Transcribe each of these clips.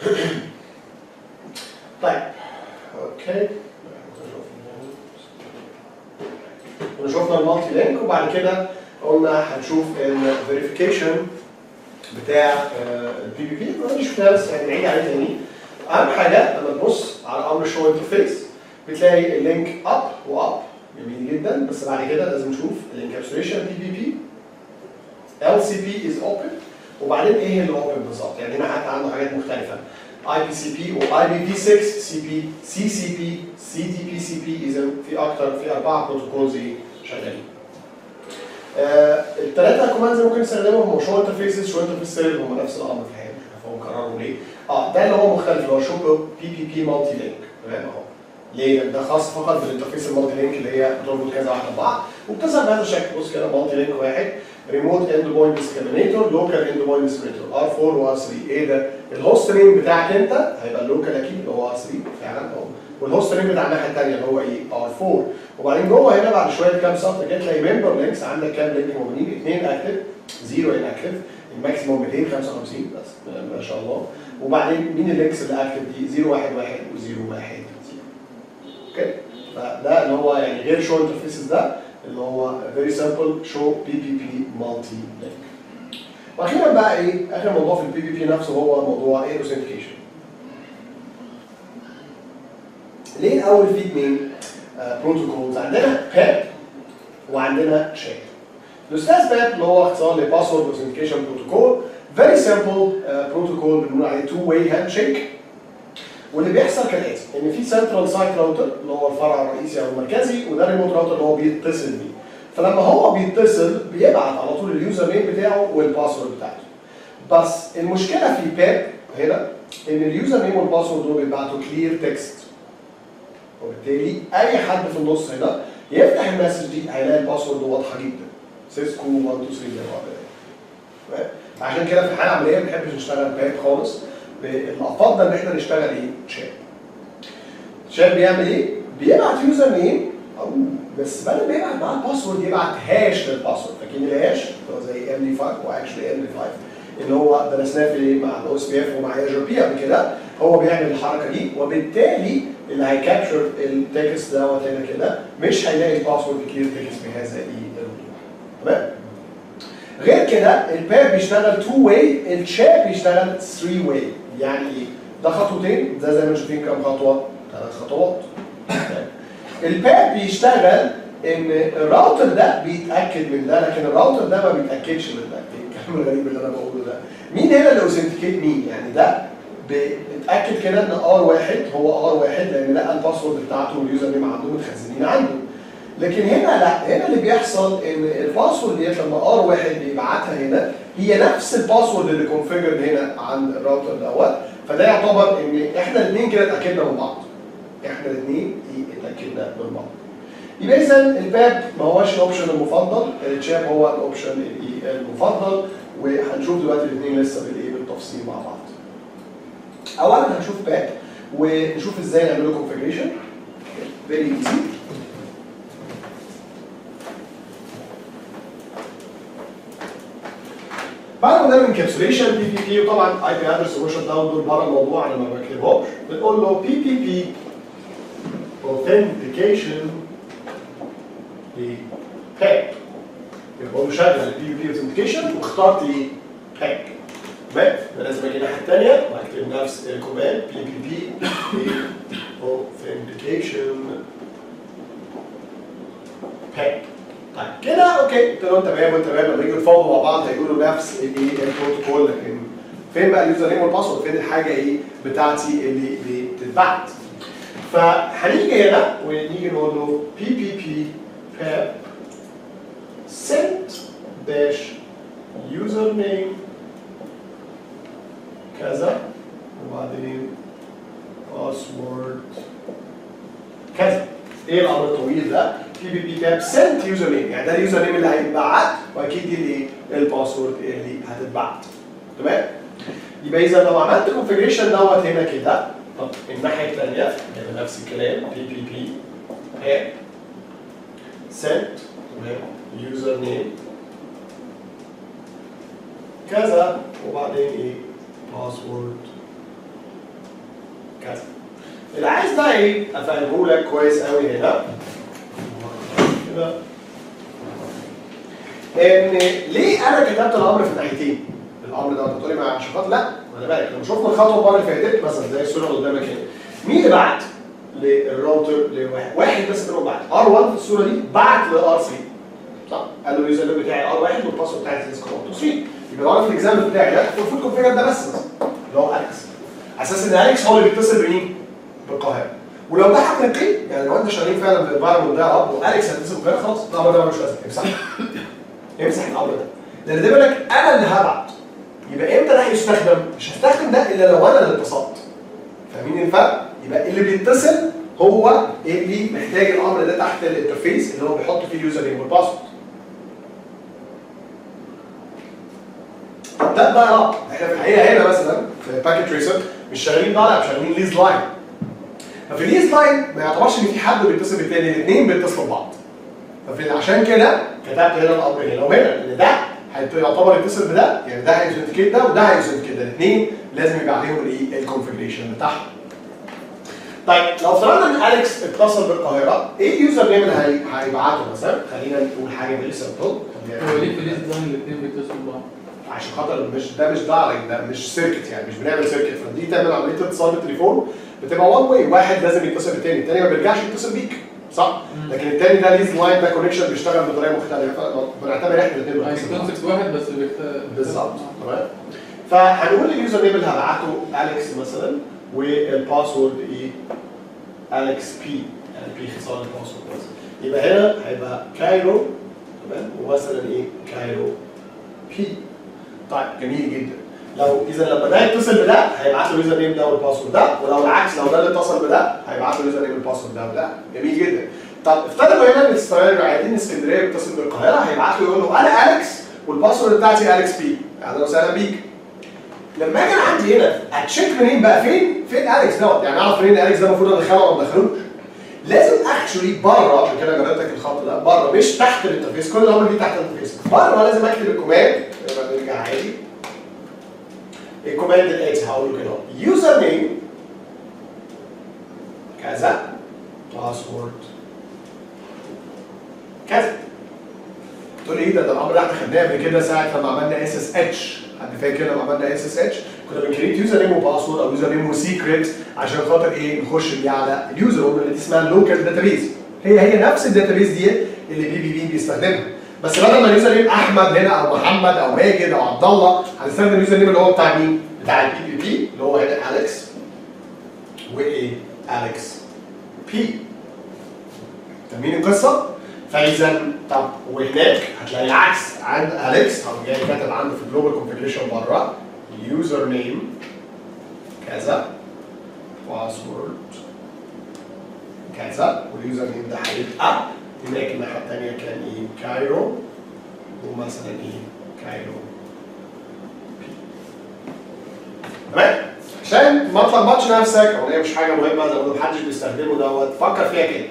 طيب اوكي كنا شفنا المالتي لينك وبعد كده قلنا هنشوف الفيريفيكيشن بتاع البي بي بي ما شفناها بس يعني نعيد عليه تاني اهم حاجه لما تبص على امر الشو انترفيس بتلاقي اللينك اب واب جميل جدا بس بعد كده لازم نشوف الانكابسوليشن بي بي بي ال سي بي از اوبن وبعدين ايه اللي اوبن بالظبط يعني هنا حتى عنده حاجات مختلفه اي بي سي بي واي بي في 6 سي بي سي سي بي سي دي بي سي بي اذا في اكتر في اربعه بروتوكولز شغالين آه الثلاثه كوماندز اللي ممكن نستخدمهم هم شو انترفيسز شو انترفيس سيرف هم نفس الامر في الحقيقه مش عارف هم كرروا ليه اه ده اللي هو مختلف اللي هو شو بي بي بي مالتي لينك تمام اهو ليه؟ ده خاص فقط بالانترفيس المالتي لينك اللي هي بتربط كذا واحده ببعض وبتظهر بهذا الشكل بص كده مالتي لينك واحد ريموت اند بوينت ديسكريمينيتور لوكال اند بوينت ديسكريمينيتور ار 4 وار 3 ايه ده؟ الهوست نيم بتاعك انت هيبقى اللوكال اكيد اللي هو ار 3 فعلا اهو والهوست نيم بتاع الناحيه الثانيه اللي هو ايه؟ ار 4 وبعدين جوه هنا بعد شويه كام سطر كده تلاقي ممبر لينكس عندك كام لينك موجودين اثنين اكتف زيرو ان اكتف الماكسيموم 255 بس ما شاء الله وبعدين مين اللينكس اللي اكتف دي 011 و010 اوكي فده اللي هو يعني غير شو انترفيسز ده اللي هو فيري سمبل شو بي بي بي مالتي لينك واخيرا بقى ايه اخر موضوع في البي بي بي نفسه هو موضوع ايه اوثنتيكيشن ليه الاول في اثنين بروتوكولز عندنا باب وعندنا شيك الاستاذ باب اللي هو اختصار لباسورد اوثنتيكيشن بروتوكول فيري سمبل بروتوكول بنقول عليه تو واي هاند شيك واللي بيحصل كالاتي ان في سنترال سايت راوتر اللي هو الفرع الرئيسي او المركزي وده ريموت راوتر اللي هو بيتصل بيه فلما هو بيتصل بيبعت على طول اليوزر نيم بتاعه والباسورد بتاعته بس المشكله في باب هنا ان اليوزر نيم والباسورد دول بيبعتوا كلير تكست وبالتالي اي حد في النص هنا يفتح المسج دي هيلاقي الباسورد واضحه جدا سيسكو 1 2 3 عشان كده في الحاله العمليه ما بنحبش نشتغل باب خالص الافضل ان احنا نشتغل ايه؟ شات. شات بيعمل ايه؟ بيبعت يوزر نيم او بس بدل ما يبعت معاه الباسورد يبعت هاش للباسورد فاكرين الهاش اللي هو زي ام دي 5 واكشلي ام دي 5 اللي هو درسناه في مع الاو اس بي اف ومع ايجر بي قبل كده هو بيعمل الحركه دي وبالتالي اللي هيكابشر التكست دوت هنا كده مش هيلاقي الباسورد كلير تكست بهذا الوضوح تمام؟ غير كده الباب بيشتغل تو واي الشات بيشتغل 3 واي يعني ايه؟ ده خطوتين ده زي ما شايفين كام خطوه؟ ثلاث خطوات الباب بيشتغل ان الراوتر ده بيتاكد من ده لكن الراوتر ده ما بيتاكدش من ده الكلام الغريب اللي انا بقوله ده مين هنا اللي اوثنتيكيت مين؟ يعني ده بيتاكد كده ان ار واحد هو ار واحد لان لقى الباسورد بتاعته واليوزر نيم عنده متخزنين عنده لكن هنا لا هنا اللي بيحصل ان الباسورد ديت لما ار واحد بيبعتها هنا هي نفس الباسورد اللي كونفيجرد هنا عند الراوتر دوت فده يعتبر ان احنا الاثنين كده اتاكدنا من بعض احنا الاثنين اتاكدنا من بعض يبقى اذا الباب ما هوش الاوبشن المفضل الشاب هو الاوبشن المفضل وهنشوف دلوقتي الاثنين لسه بالايه بالتفصيل مع بعض اولا هنشوف باب ونشوف ازاي نعمل له كونفيجريشن فيري ايزي بعد ما نعمل انكابسوليشن بي بي بي وطبعا اي بي ادرس وشت داون دول بره الموضوع انا ما بكتبهمش بنقول له بي بي بي authentication لهاك يبقى هو مشغل البي بي بي authentication واخترت ايه؟ هاك تمام لازم اجي الناحيه الثانيه واكتب نفس الكوماند بي بي بي authentication هاك طيب كده اوكي قلت له تمام وانت تمام لما يجوا يتفاوضوا مع بعض هيقولوا نفس الايه البروتوكول لكن فين بقى اليوزر نيم والباسورد فين الحاجه ايه بتاعتي اللي بتتبعت فهنيجي هنا ونيجي نقول له بي بي بي باب send dash user name كذا وبعدين password كذا ايه الامر الطويل ده؟ بي بي بي باب سنت يوزر نيم يعني ده اليوزر نيم اللي هيتبعت واكيد دي الايه؟ الباسورد اللي هتتبعت تمام؟ يبقى اذا لو عملت كونفجريشن دوت هنا كده طب الناحيه الثانيه هيبقى نفس الكلام بي بي بي باب سنت يوزر نيم كذا وبعدين ايه؟ باسورد كذا اللي عايز بقى ايه افهمه لك كويس قوي هنا كده ان ليه انا كتبت الامر في الناحيتين؟ الامر ده انت تقولي ما عشان خاطر لا خلي بالك لما شفنا الخطوه المره اللي فاتت مثلا زي الصوره اللي قدامك هنا مين اللي بعت للراوتر لواحد واحد بس منهم بعت ار1 في الصوره دي بعت لار 3 صح قال له اليوزر نيم بتاعي ار1 والباسورد بتاعي سيسكو 3 يبقى لو انا في الاكزامبل بتاعي ده المفروض كونفيجر ده بس بس اللي هو اليكس اساس ان اليكس هو اللي بيتصل بمين؟ بالقاهره ولو ده حقيقي يعني لو انت شغالين فعلا بالانفايرمنت ده اب واليكس هيتصل بالقاهره خلاص الامر ده ملوش لازمه امسحه امسح الامر ده لان ده بيقول لك انا اللي هبعت يبقى امتى ده هيستخدم؟ مش هستخدم ده الا لو انا اللي اتصلت فاهمين الفرق؟ يبقى اللي بيتصل هو اللي محتاج الامر ده تحت الانترفيس اللي هو بيحط فيه اليوزر نيم والباسورد طب ده بقى لا احنا في الحقيقه هنا مثلا في باكيت تريسر مش شغالين ضالع مش شغالين ليز لاين ففي الليز لاين ما يعتبرش ان في حد بيتصل بالتاني الاثنين بيتصلوا ببعض ففي عشان كده كتبت هنا الامر هنا وهنا ان ده هيت- يعتبر يتصل بده يعني ده هيثنتيكيت ده وده هيثنتيكيت ده الاثنين لازم يبقى عليهم الايه الكونفجريشن بتاعهم طيب لو افترضنا ان اليكس اتصل بالقاهره ايه اليوزر نيم اللي هي- هيبعته مثلا خلينا نقول حاجه فيري سمبل هو ليه في ليست لاين الاثنين بيتصلوا ببعض؟ عشان خاطر مش ده مش دارك ده مش سيركت يعني مش بنعمل سيركت فدي تعمل عمليه اتصال بالتليفون بتبقى وان واي واحد لازم يتصل بالتاني التاني ما بيرجعش يتصل بيك صح؟ مم. لكن التاني ده ليز لاين ده كونكشن بيشتغل بطريقه مختلفه بنعتبر احنا الاثنين يعني بنتصل ببعض. كونسبت واحد بس بيختلف بالظبط تمام فهنقول اليوزر نيم اللي هبعته اليكس مثلا والباسورد ايه؟ اليكس بي يعني بي اختصار الباسورد بس يبقى هنا هيبقى كايرو تمام ومثلا ايه؟ كايرو بي طيب جميل جدا لو اذا لما ده يتصل بده هيبعت له اليوزر نيم ده والباسورد ده ولو العكس لو ده اللي اتصل بده هيبعت له اليوزر نيم والباسورد ده وده جميل جدا طب افترضوا هنا ان اسرائيل عايزين اسكندريه بيتصل بالقاهره هيبعت له يقول له انا اليكس والباسورد بتاعتي اليكس بي اهلا وسهلا بيك لما اجي انا عندي هنا اتشيك منين بقى فين فين اليكس دوت يعني اعرف منين اليكس ده المفروض ادخله ولا ما ادخلوش لازم اكشولي بره عشان كده جربت لك الخط ده بره مش تحت الانترفيس كل الامر دي تحت الانترفيس بره لازم اكتب الكوماند يبقى نرجع عادي الكوماند الاتي هقول له كده يوزر نيم كذا باسورد كذا تقول لي ايه ده ده الامر ده احنا خدناه قبل كده ساعه لما عملنا اس اس اتش حد فاكر لما عملنا اس اس اتش كنا بنكريت يوزر نيم وباسورد او يوزر نيم وسيكريت عشان خاطر ايه نخش بيه على اليوزر قلنا اللي دي اسمها اللوكال داتابيز هي هي نفس الداتابيز دي اللي بي بي بي بيستخدمها بس بدل ما اليوزر نيم احمد هنا او محمد او ماجد او عبد الله هنستخدم اليوزر نيم اللي هو بتاع مين؟ بتاع البي بي بي اللي هو هنا اليكس وايه؟ اليكس بي فاهمين القصه؟ فاذا طب وهناك هتلاقي العكس عند اليكس هو جاي كاتب عنده في الجلوبال كونفجريشن بره يوزر نيم كذا باسورد كذا واليوزر نيم ده هيبقى هناك الناحيه الثانيه كان ايه كايرو ومثلا ايه كايرو بي تمام عشان ما تلخبطش نفسك او هي مش حاجه مهمه زي ما محدش بيستخدمه دوت فكر فيها كده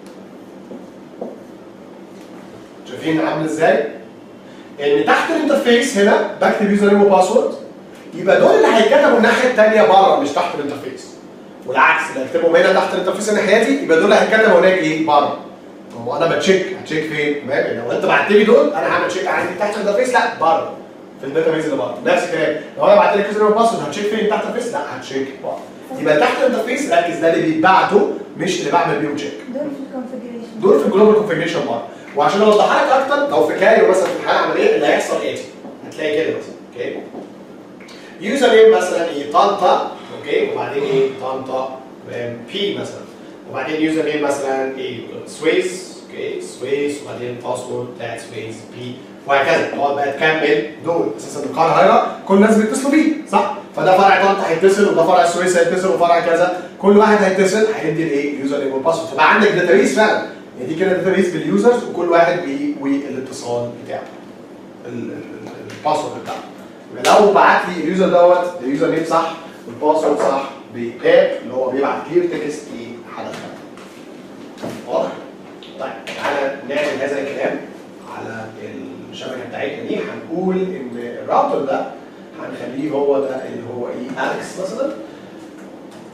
شايفين عامل ازاي؟ ان تحت الانترفيس هنا بكتب يوزر نيم وباسورد يبقى دول اللي هيتكتبوا الناحيه الثانيه بره مش تحت الانترفيس والعكس اللي هكتبهم هنا تحت الانترفيس الناحيه دي يبقى دول اللي هيتكتبوا هناك ايه بره هو انا بتشيك هتشيك فين؟ تمام يعني لو انت بعت لي دول انا هعمل تشيك عندي تحت الانترفيس لا بره في الداتابيز اللي بره نفس الكلام لو انا بعت لك يوزر نيم وباسورد هتشيك فين تحت الانترفيس لا هتشيك بره يبقى تحت الانترفيس ركز ده اللي بيتبعتوا مش اللي بعمل بيهم تشيك دول في الكونفجريشن دول في الجلوبال كونفجريشن بره وعشان اوضحها لك اكتر لو في كايرو مثلا في الحاله العمليه اللي هيحصل اتي هتلاقي كده مثلا اوكي يوزر نيم مثلا ايه طنطا اوكي وبعدين ايه طنطا بي مثلا وبعدين يوزر نيم مثلا ايه سويس اوكي سويس وبعدين باسورد بتاعت سويس بي وهكذا تقعد بقى تكمل دول اساسا القاهره كل الناس بيتصلوا بيه صح؟ فده فرع طنطا هيتصل وده فرع السويس هيتصل وفرع كذا كل واحد هيتصل هيدي الايه اليوزر نيم والباسورد فبقى عندك داتابيس فعلا يعني دي كده داتابيس باليوزرز وكل واحد بيه والاتصال بتاعه ال- ال- ال- الباسورد بتاعه يبقى لو بعت لي اليوزر دوت اليوزر نيم صح والباسورد صح بباب اللي هو بيبعت كلير تكست ايه هدخل واضح؟ طيب تعالى نعمل هذا الكلام على الشبكه بتاعتنا دي هنقول ان الراوتر ده هنخليه هو ده اللي هو ايه اليكس مثلا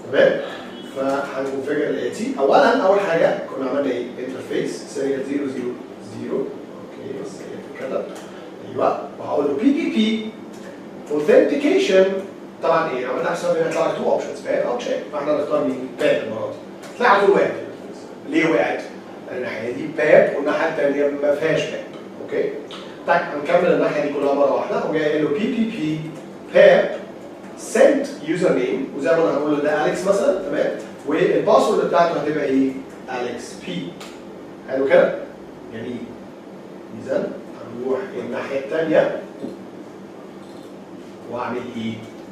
تمام فهنكونفيجر الاتي اولا اول حاجه كنا عملنا ايه انترفيس سيريال 000 اوكي سيريال كده ايوه وهقول له بي بي بي اوثنتيكيشن طبعا ايه عملنا حساب ان يطلع لك تو اوبشنز باب او تشيك فاحنا نختار مين باب المره دي تلاقي على طول وقعت ليه وقعت؟ لان الناحيه دي باب والناحيه الثانيه ما فيهاش باب اوكي طيب هنكمل الناحيه دي كلها مره واحده وجاي قايل له بي بي بي باب send يوزر نيم وزي ما انا هقول ده اليكس مثلا تمام والباسورد بتاعته هتبقى ايه؟ اليكس بي حلو كده؟ جميل اذا هنروح الناحيه الثانيه واعمل ايه؟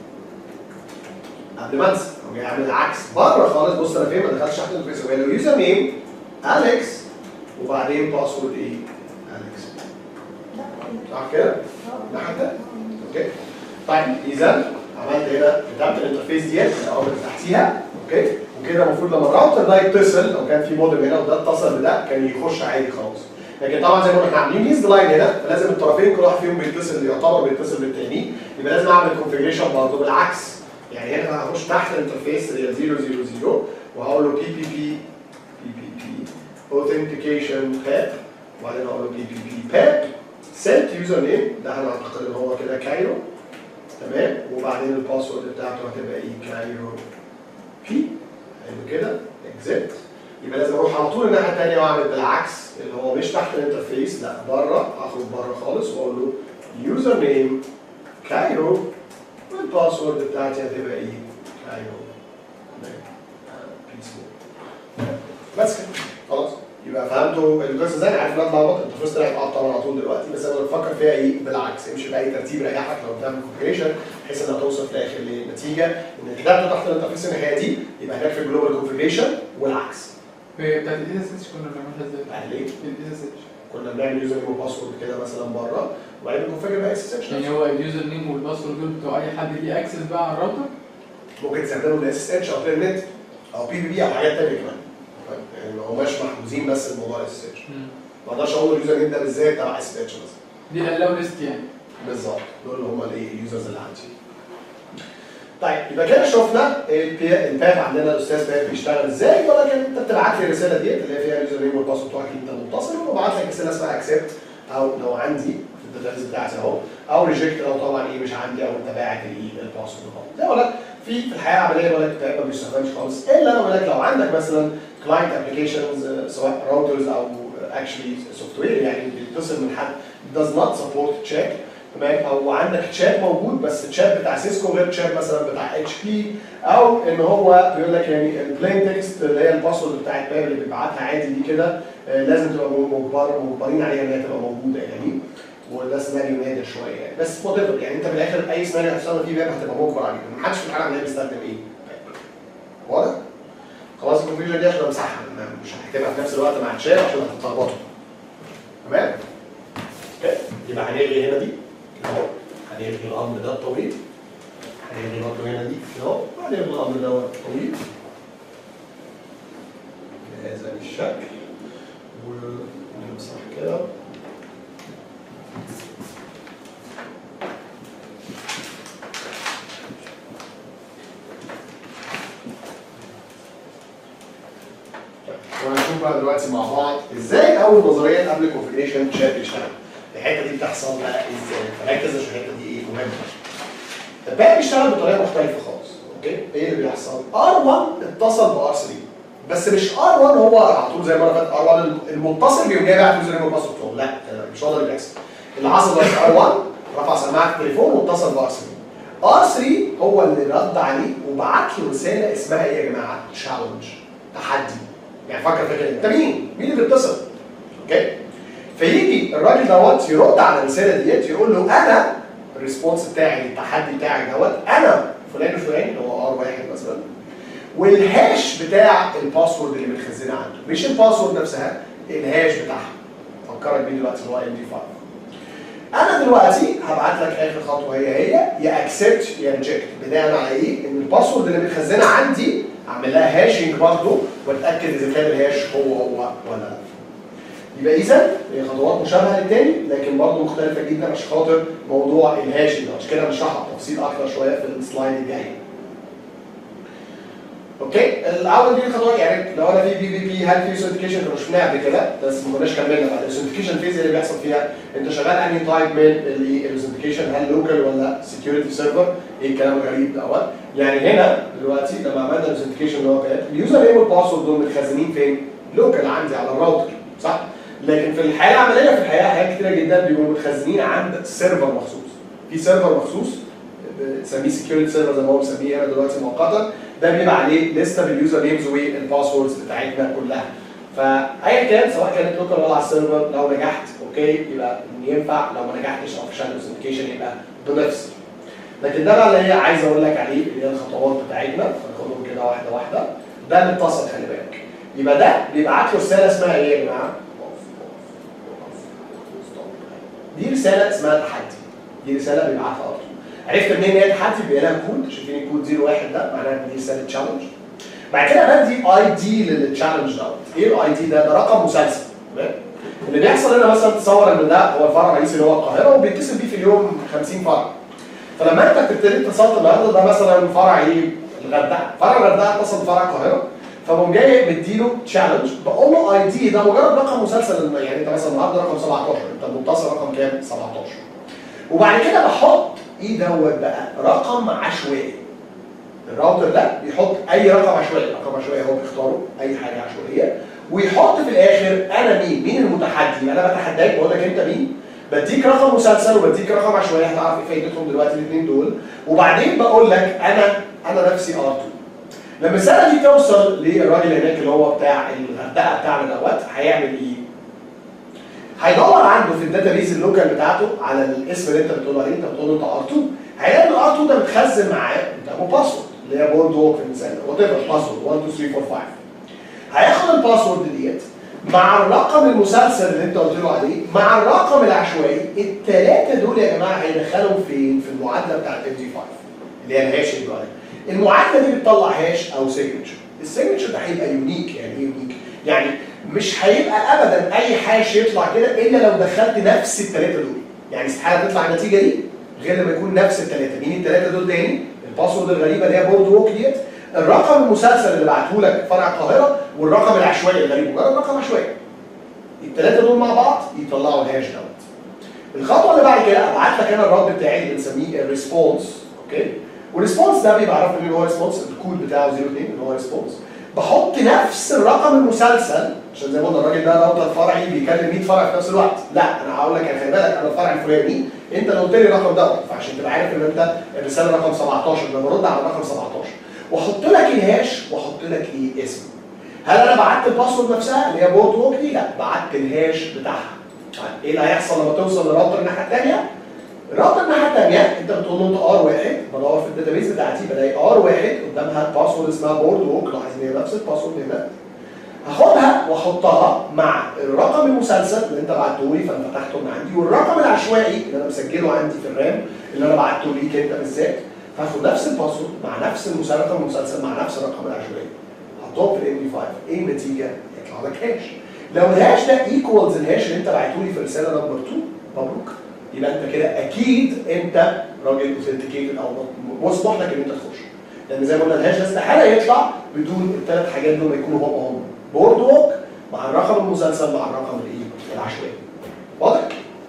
قبل ما انسى أقوم جاي اعمل العكس بره خالص بص انا فين ما دخلتش تحت الفيس وقال له يوزر نيم اليكس وبعدين باسورد ايه؟ اليكس صح كده؟ الناحيه الثانيه اوكي طيب اذا عملت هنا كتبت الانترفيس ديت الاول اللي تحتيها اوكي وكده المفروض لما الراوتر ده يتصل لو كان في مودم هنا وده اتصل بده كان يخش عادي خالص لكن طبعا زي ما احنا عاملين يوز لاين هنا فلازم الطرفين كل واحد فيهم بيتصل يعتبر بيتصل بالتاني يبقى لازم اعمل كونفجريشن برضه بالعكس يعني هنا هخش تحت الانترفيس اللي هي 000 وهقول له بي بي بي بي بي بي اوثنتيكيشن باب وبعدين اقول له بي بي بي باب سنت يوزر نيم ده انا اعتقد ان هو كده كايرو تمام وبعدين الباسورد بتاعته هتبقى ايه كايرو بي حلو كده اكزيت يبقى لازم اروح على طول الناحيه الثانيه واعمل بالعكس اللي هو مش تحت الانترفيس لا بره اخرج بره خالص واقول له يوزر نيم كايرو والباسورد بتاعتي هتبقى ايه كايرو بس كده خلاص يبقى فهمتوا القصه ازاي عارف ان انا اتلخبط انت فزت طلعت طبعا على طول دلوقتي بس انا بفكر فيها ايه بالعكس امشي باي ترتيب يريحك لو بتعمل كونفجريشن بحيث انها توصل في الاخر لنتيجه ان كتبت تحت الانترفيس الناحيه دي يبقى هناك في الجلوبال كونفجريشن والعكس هي بتاعت الاي اس اتش كنا بنعملها ازاي؟ يعني ليه؟ الاي اس اتش كنا بنعمل يوزر نيم وباسورد كده مثلا بره وبعدين بنكونفجر بقى اس اس يعني هو اليوزر نيم والباسورد دول بتوع اي حد ليه اكسس بقى على الراوتر ممكن تستخدمه الاس اس اتش او تيرنت او بي بي بي او حاجات ثانيه كمان يعني ما هماش محجوزين بس الموضوع اس اس اتش ما اقدرش اقول اليوزر نيم ده بالذات تبع اس اس اتش مثلا دي الاو ليست يعني بالظبط دول اللي هم الايه اليوزرز اللي عندي طيب يبقى كده شفنا البي- الباب عندنا الاستاذ باب بيشتغل ازاي ولكن انت بتبعت لي الرساله ديت اللي هي فيها اليوزر نيم والباسورد بتوعك اللي انت متصل وببعت لك رساله اسمها اكسبت او لو عندي في الداتابيز بتاعتي اهو او ريجكت لو طبعا ايه مش عندي او انت باعت الايه الباسورد خالص زي ما بقول لك في في الحياه العمليه بقول لك الباب ما بيستخدمش خالص الا انا بقول لك لو عندك مثلا كلاينت ابلكيشنز سواء راوترز او اكشلي سوفت وير يعني بيتصل من حد does not support check تمام او عندك تشات موجود بس التشات بتاع سيسكو غير التشات مثلا بتاع اتش بي او ان هو بيقول لك يعني البلين تكست اللي هي الباسورد بتاع الباب اللي بيبعتها عادي دي كده آه، لازم تبقى مجبر مجبرين عليها ان هي تبقى موجوده يعني وده سيناريو نادر شويه يعني بس وات يعني انت في الاخر اي سيناريو هتستخدم فيه باب هتبقى مجبر عليه محدش في العالم اللي بيستخدم ايه؟ باب. واضح؟ خلاص الكونفيجن دي عشان امسحها لأن مش هكتبها في نفس الوقت مع الشات عشان هتتلخبطوا تمام؟ اوكي يبقى هنلغي هنا دي اهو هنلغي الامر ده الطويل هنلغي برضه هنا دي اهو وهنلغي الامر ده الطويل بهذا الشكل ونمسح كده وهنشوف بقى دلوقتي مع بعض ازاي اول نظريه قبل الكونفجريشن شات بيشتغل الحته دي بتحصل بقى ازاي فركز عشان الحته دي ايه مهمه الباقي بيشتغل بطريقه مختلفه خالص اوكي ايه اللي بيحصل R1 اتصل ب R3 بس مش R1 هو على طول زي ما انا فات R1 المتصل بيقوم جاي باعت يوزر نيم والباسورد بتوعه لا مش هو ده اللي بيحصل اللي حصل دلوقتي R1 رفع سماعه التليفون واتصل ب R3 R3 هو اللي رد عليه وبعت له رساله اسمها ايه يا جماعه؟ تشالنج تحدي يعني فكر في كده انت مين؟ مين اللي بيتصل؟ اوكي؟ فيجي الراجل دوت يرد على الرساله ديت يقول له انا الريسبونس بتاعي التحدي بتاعي دوت انا فلان الفلاني اللي هو ار واحد مثلا والهاش بتاع الباسورد اللي متخزنه عنده مش الباسورد نفسها الهاش بتاعها فكرك بيه دلوقتي اللي هو ام دي 5 انا دلوقتي هبعت لك اخر خطوه هي هي يا اكسبت يا ريجكت بناء على ايه؟ ان الباسورد اللي متخزنه عندي اعمل لها هاشنج برضه واتاكد اذا كان الهاش هو هو ولا لا. يبقى اذا هي خطوات مشابهه للتاني لكن برضه مختلفه جدا عشان خاطر موضوع الهاشنج عشان كده هنشرحها بتفصيل اكتر شويه في السلايد الجاي. اوكي الاول دي الخطوات يعني لو انا في بي بي بي هل في اوثنتيكيشن كنا شفناها قبل كده بس ما كناش كملنا بعد الاوثنتيكيشن فيز اللي بيحصل فيها انت شغال انهي تايب من الاوثنتيكيشن هل لوكال ولا سكيورتي سيرفر ايه الكلام الغريب دوت يعني هنا دلوقتي لما عملنا الاوثنتيكيشن اللي هو كان اليوزر نيم والباسورد دول متخزنين فين؟ لوكال عندي على الراوتر صح؟ لكن في الحياه العمليه في الحياه حاجات كتيره جدا بيبقوا متخزنين عند سيرفر مخصوص في سيرفر مخصوص بنسميه سكيورتي سيرفر زي ما هو مسميه هنا دلوقتي مؤقتا ده بيبقى عليه لسته باليوزر نيمز والباسوردز بتاعتنا كلها فايا كان سواء كانت لوكال ولا على السيرفر لو نجحت اوكي يبقى ينفع لو ما نجحتش اوفيشال اوثنتيكيشن يبقى بنفس لكن ده بقى اللي هي عايز اقول لك عليه اللي هي الخطوات بتاعتنا فناخدهم كده واحده واحده ده اللي اتصل خلي بالك يبقى ده بيبعت له رساله اسمها ايه يا جماعه؟ دي رساله اسمها تحدي دي رساله بيبعتها ارتو عرفت منين ان هي تحدي بيبقى لها كود شايفين الكود 01 ده معناها ان دي رساله تشالنج بعد كده بدي اي دي للتشالنج دوت ايه الاي دي ده؟ ده رقم مسلسل تمام اللي بيحصل هنا مثلا تصور ان ده هو الفرع الرئيسي اللي هو القاهره وبيتصل بيه في اليوم 50 فرع فلما انت بتبتدي اتصلت النهارده ده مثلا فرع ايه؟ الغردقه فرع الغردقه اتصل بفرع القاهره فبقوم جاي مديله تشالنج بقول له اي دي ده مجرد رقم مسلسل يعني انت مثلا النهارده رقم 17 انت المتصل رقم كام؟ 17 وبعد كده بحط ايه دوت بقى رقم عشوائي الراوتر ده بيحط اي رقم عشوائي رقم عشوائي هو بيختاره اي حاجه عشوائيه ويحط في الاخر انا مين مين المتحدي انا بتحداك بقول لك انت مين بديك رقم مسلسل وبديك رقم عشوائي هتعرف ايه فايدتهم دلوقتي الاثنين دول وبعدين بقول لك انا انا نفسي ار 2 لما الرساله دي توصل للراجل هناك اللي هو بتاع الغردقه بتاعنا دوت هيعمل ايه؟ هيدور عنده في الداتابيز اللوكال بتاعته على الاسم اللي انت بتقول عليه انت بتقول له انت ار 2 هيلاقي ان ار 2 ده متخزن معاه قدامه باسورد اللي هي بورد ووك في المثال وات ايفر باسورد 1 2 3 4 5 هياخد الباسورد ديت مع الرقم المسلسل اللي انت قلت له عليه مع الرقم العشوائي الثلاثه دول يا جماعه هيدخلهم فين؟ في المعادله بتاعت ام دي 5 اللي هي الهاش اللي عليها المعادله دي بتطلع هاش او سيجنتشر السيجنتشر ده هيبقى يونيك يعني ايه يونيك؟ يعني مش هيبقى ابدا اي حاش يطلع كده الا لو دخلت نفس الثلاثه دول يعني استحاله تطلع النتيجه دي غير لما يكون نفس الثلاثه مين الثلاثه دول تاني؟ الباسورد الغريبه اللي هي بورد ووك ديت الرقم المسلسل اللي بعته لك فرع القاهره والرقم العشوائي الغريب مجرد رقم عشوائي الثلاثه دول مع بعض يطلعوا الهاش دوت الخطوه اللي بعد كده ابعت لك انا الرد بتاعي اللي بنسميه الريسبونس اوكي والريسبونس ده بيبقى عرفنا مين هو ريسبونس الكود بتاعه 02 اللي هو ريسبونس بحط نفس الرقم المسلسل عشان زي ما قلنا الراجل ده راوتر فرعي بيكلم 100 فرع في نفس الوقت لا انا هقول لك يعني خلي بالك انا الفرع الفلاني انت اللي قلت لي الرقم دوت فعشان تبقى عارف ان انت الرساله رقم 17 ده برد على الرقم 17 واحط لك الهاش واحط لك ايه اسم هل انا بعت الباسورد نفسها اللي هي بورد ووك دي؟ لا بعت الهاش بتاعها طيب ايه اللي هيحصل لما توصل للراوتر الناحيه الثانيه؟ الراوتر الناحيه الثانيه انت بتقول له انت ار واحد بدور في الداتابيز بتاعتي بلاقي ار واحد قدامها باسورد اسمها بورد ووك لاحظ ان هي نفس الباسورد هنا هاخدها واحطها مع الرقم المسلسل اللي انت بعته لي فانا فتحته من عندي والرقم العشوائي اللي انا مسجله عندي في الرام اللي انا بعته ليك انت بالذات هاخد نفس الباسورد مع نفس الرقم المسلسل مع نفس الرقم العشوائي هحطهم في الام دي 5 ايه النتيجه؟ يطلع لك هاش لو الهاش ده ايكوالز الهاش اللي انت بعته لي في الرساله نمبر 2 مبروك يبقى انت كده اكيد انت راجل اوثنتيكيتد او مسموح لك ان انت تخش لان زي ما قلنا الهاش ده استحاله يطلع بدون الثلاث حاجات دول ما يكونوا هم هم بورد ووك مع الرقم المسلسل مع الرقم الايه العشوائي واضح؟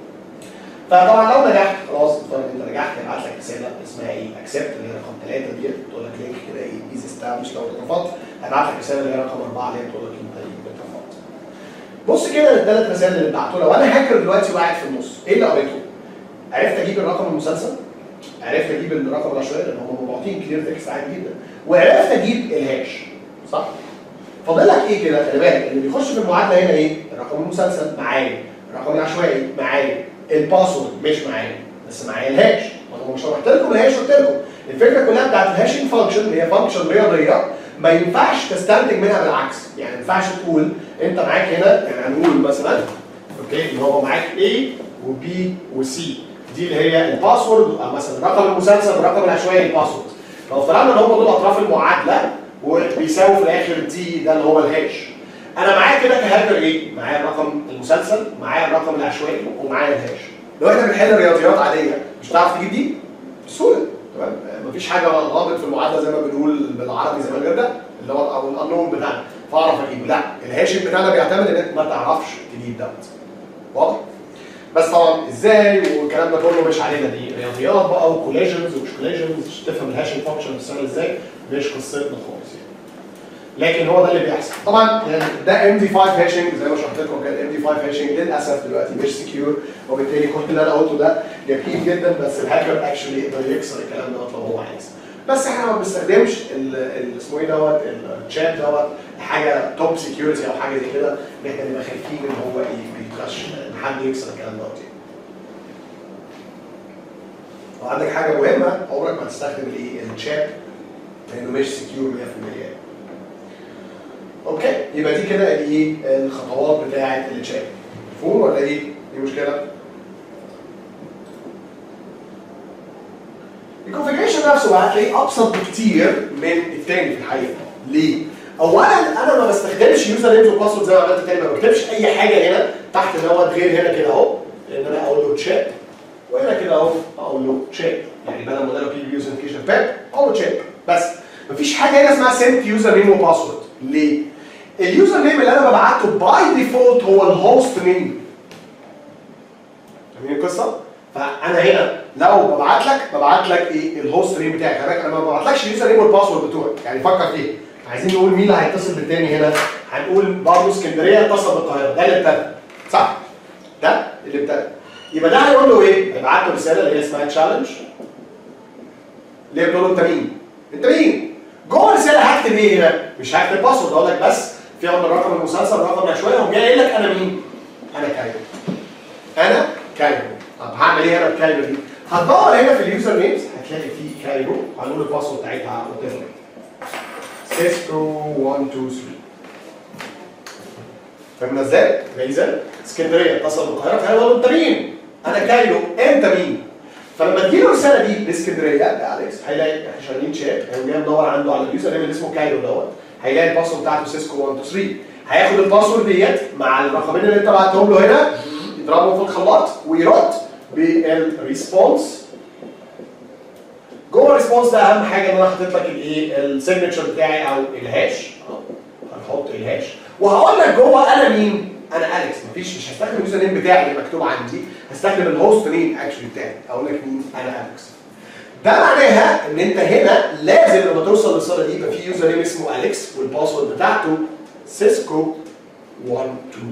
فطبعا لو نجحت خلاص افترض انت نجحت هيبعت لك رساله اسمها ايه؟ اكسبت اللي هي رقم ثلاثه ديت بتقول لك لينك كده ايه ايز استابلش لو اترفضت هيبعت لك رساله اللي هي رقم اربعه اللي هي بتقول لك انت ايه اترفضت. بص كده للثلاث رسائل اللي اتبعتوا لو انا هاكر دلوقتي وقاعد في النص ايه اللي قريته؟ عرفت اجيب الرقم المسلسل عرفت اجيب الرقم العشوائي لان هم معطين كلير تكست عادي جدا وعرفت اجيب الهاش صح؟ فاضل لك ايه كده خلي بالك اللي بيخش في المعادله هنا ايه؟ الرقم المسلسل معايا الرقم العشوائي معايا الباسورد مش معايا بس معايا الهاش ما انا مش شرحت لكم الهاش قلت لكم الفكره كلها بتاعت الهاشنج فانكشن اللي هي فانكشن رياضيه ما ينفعش تستنتج منها بالعكس يعني ما ينفعش تقول انت معاك هنا يعني هنقول مثلا اوكي ان هو معاك A وB وC دي اللي هي الباسورد او مثلا الرقم المسلسل بالرقم العشوائي الباسورد لو افترضنا ان هم دول اطراف المعادله وبيساوي في الاخر دي ده اللي هو الهاش انا معايا كده كهاكر ايه؟ معايا الرقم المسلسل معايا الرقم العشوائي ومعايا الهاش لو احنا بنحل رياضيات عاديه مش هتعرف تجيب دي بسهوله تمام مفيش حاجه غامض في المعادله زي ما بنقول بالعربي زي ما غير ده اللي هو او الانون بتاعنا فاعرف اجيبه لا الهاشم بتاعنا بيعتمد انك ما تعرفش تجيب دوت واضح؟ بس طبعا ازاي والكلام ده كله مش علينا دي رياضيات بقى وكوليجنز ومش كوليجنز مش تفهم الهاشنج فانكشن بتشتغل ازاي مش قصتنا خالص يعني. لكن هو ده اللي بيحصل طبعا يعني ده ام دي 5 هاشنج زي ما شرحت لكم كده ام دي 5 هاشنج للاسف دلوقتي مش سكيور وبالتالي كل اللي انا قلته ده جميل جدا بس الهاكر اكشولي يقدر يكسر الكلام دوت لو هو عايز بس احنا ما بنستخدمش ال- ال- اسمه ايه دوت الشات دوت حاجه توب سكيورتي او حاجه زي كده ان احنا نبقى خايفين ان هو ي- بيتغش ان حد يكسر الكلام دوت يعني. لو عندك حاجه مهمه عمرك ما تستخدم الايه الشات لانه مش سكيور 100% يعني. اوكي يبقى دي كده الايه الخطوات بتاعه الشات مفهوم ولا ايه؟ دي مشكله؟ الكونفجريشن نفسه بقى هتلاقيه ابسط بكتير من التاني في الحقيقه ليه؟ اولا انا ما بستخدمش يوزر نيمز وباسورد زي ما عملت تاني ما بكتبش اي حاجه هنا تحت دوت غير هنا كده اهو لان انا اقول له تشات وهنا كده اهو اقول له تشات يعني بدل ما اقول له بي بي يوزر نوتيفيكيشن باب اقول له تشات بس مفيش حاجه هنا اسمها سنت يوزر نيم وباسورد ليه؟ اليوزر نيم اللي انا ببعته باي ديفولت هو الهوست نيم فاهمين القصه؟ فانا هنا لو ببعت لك ببعت لك ايه الهوست نيم بتاعك انا انا ما ببعتلكش اليوزر نيم والباسورد بتوعك يعني فكر فيه عايزين نقول مين اللي هيتصل بالتاني هنا هنقول برضه اسكندريه اتصل بالقاهره ده اللي ابتدى صح ده اللي ابتدى يبقى ده هيقول له ايه؟ هيبعت له رساله اللي هي اسمها تشالنج اللي هي بتقول له انت مين؟ انت مين؟ جوه الرساله هكتب ايه هنا؟ مش هكتب باسورد اقول لك بس في عندنا رقم المسلسل رقم العشوائي وقام جاي قايل لك انا مين؟ انا كايرو انا كايرو طب هعمل ايه انا بكايرو دي؟ هتدور هنا في اليوزر نيمز هتلاقي في كايرو هنقول الباسورد بتاعتها وات سيسكو 1 2 3 فاهمنا ازاي؟ ازاي؟ اسكندريه اتصل بالقاهره فهيقول له انت مين؟ انا كايرو انت مين؟ فلما تجي له الرساله دي لاسكندريه يا اليكس هيلاقي احنا شغالين شات هيقوم جاي مدور عنده على اليوزر نيم اللي اسمه كايرو دوت هيلاقي الباسورد بتاعته سيسكو 1 2 3 هياخد الباسورد ديت مع الرقمين اللي انت بعتهم له هنا يضربهم في الخلاط ويرد بالريسبونس جوه الريسبونس ده اهم حاجه ان انا حاطط لك الايه السيجنتشر بتاعي او الهاش هنحط الهاش وهقول لك جوه انا مين انا اليكس مفيش مش هستخدم اليوزر نيم بتاعي اللي مكتوب عندي هستخدم الهوست نيم اكشلي بتاعي اقول لك مين انا اليكس ده معناها ان انت هنا لازم لما توصل للرساله دي يبقى في يوزر نيم اسمه اليكس والباسورد بتاعته سيسكو 1 2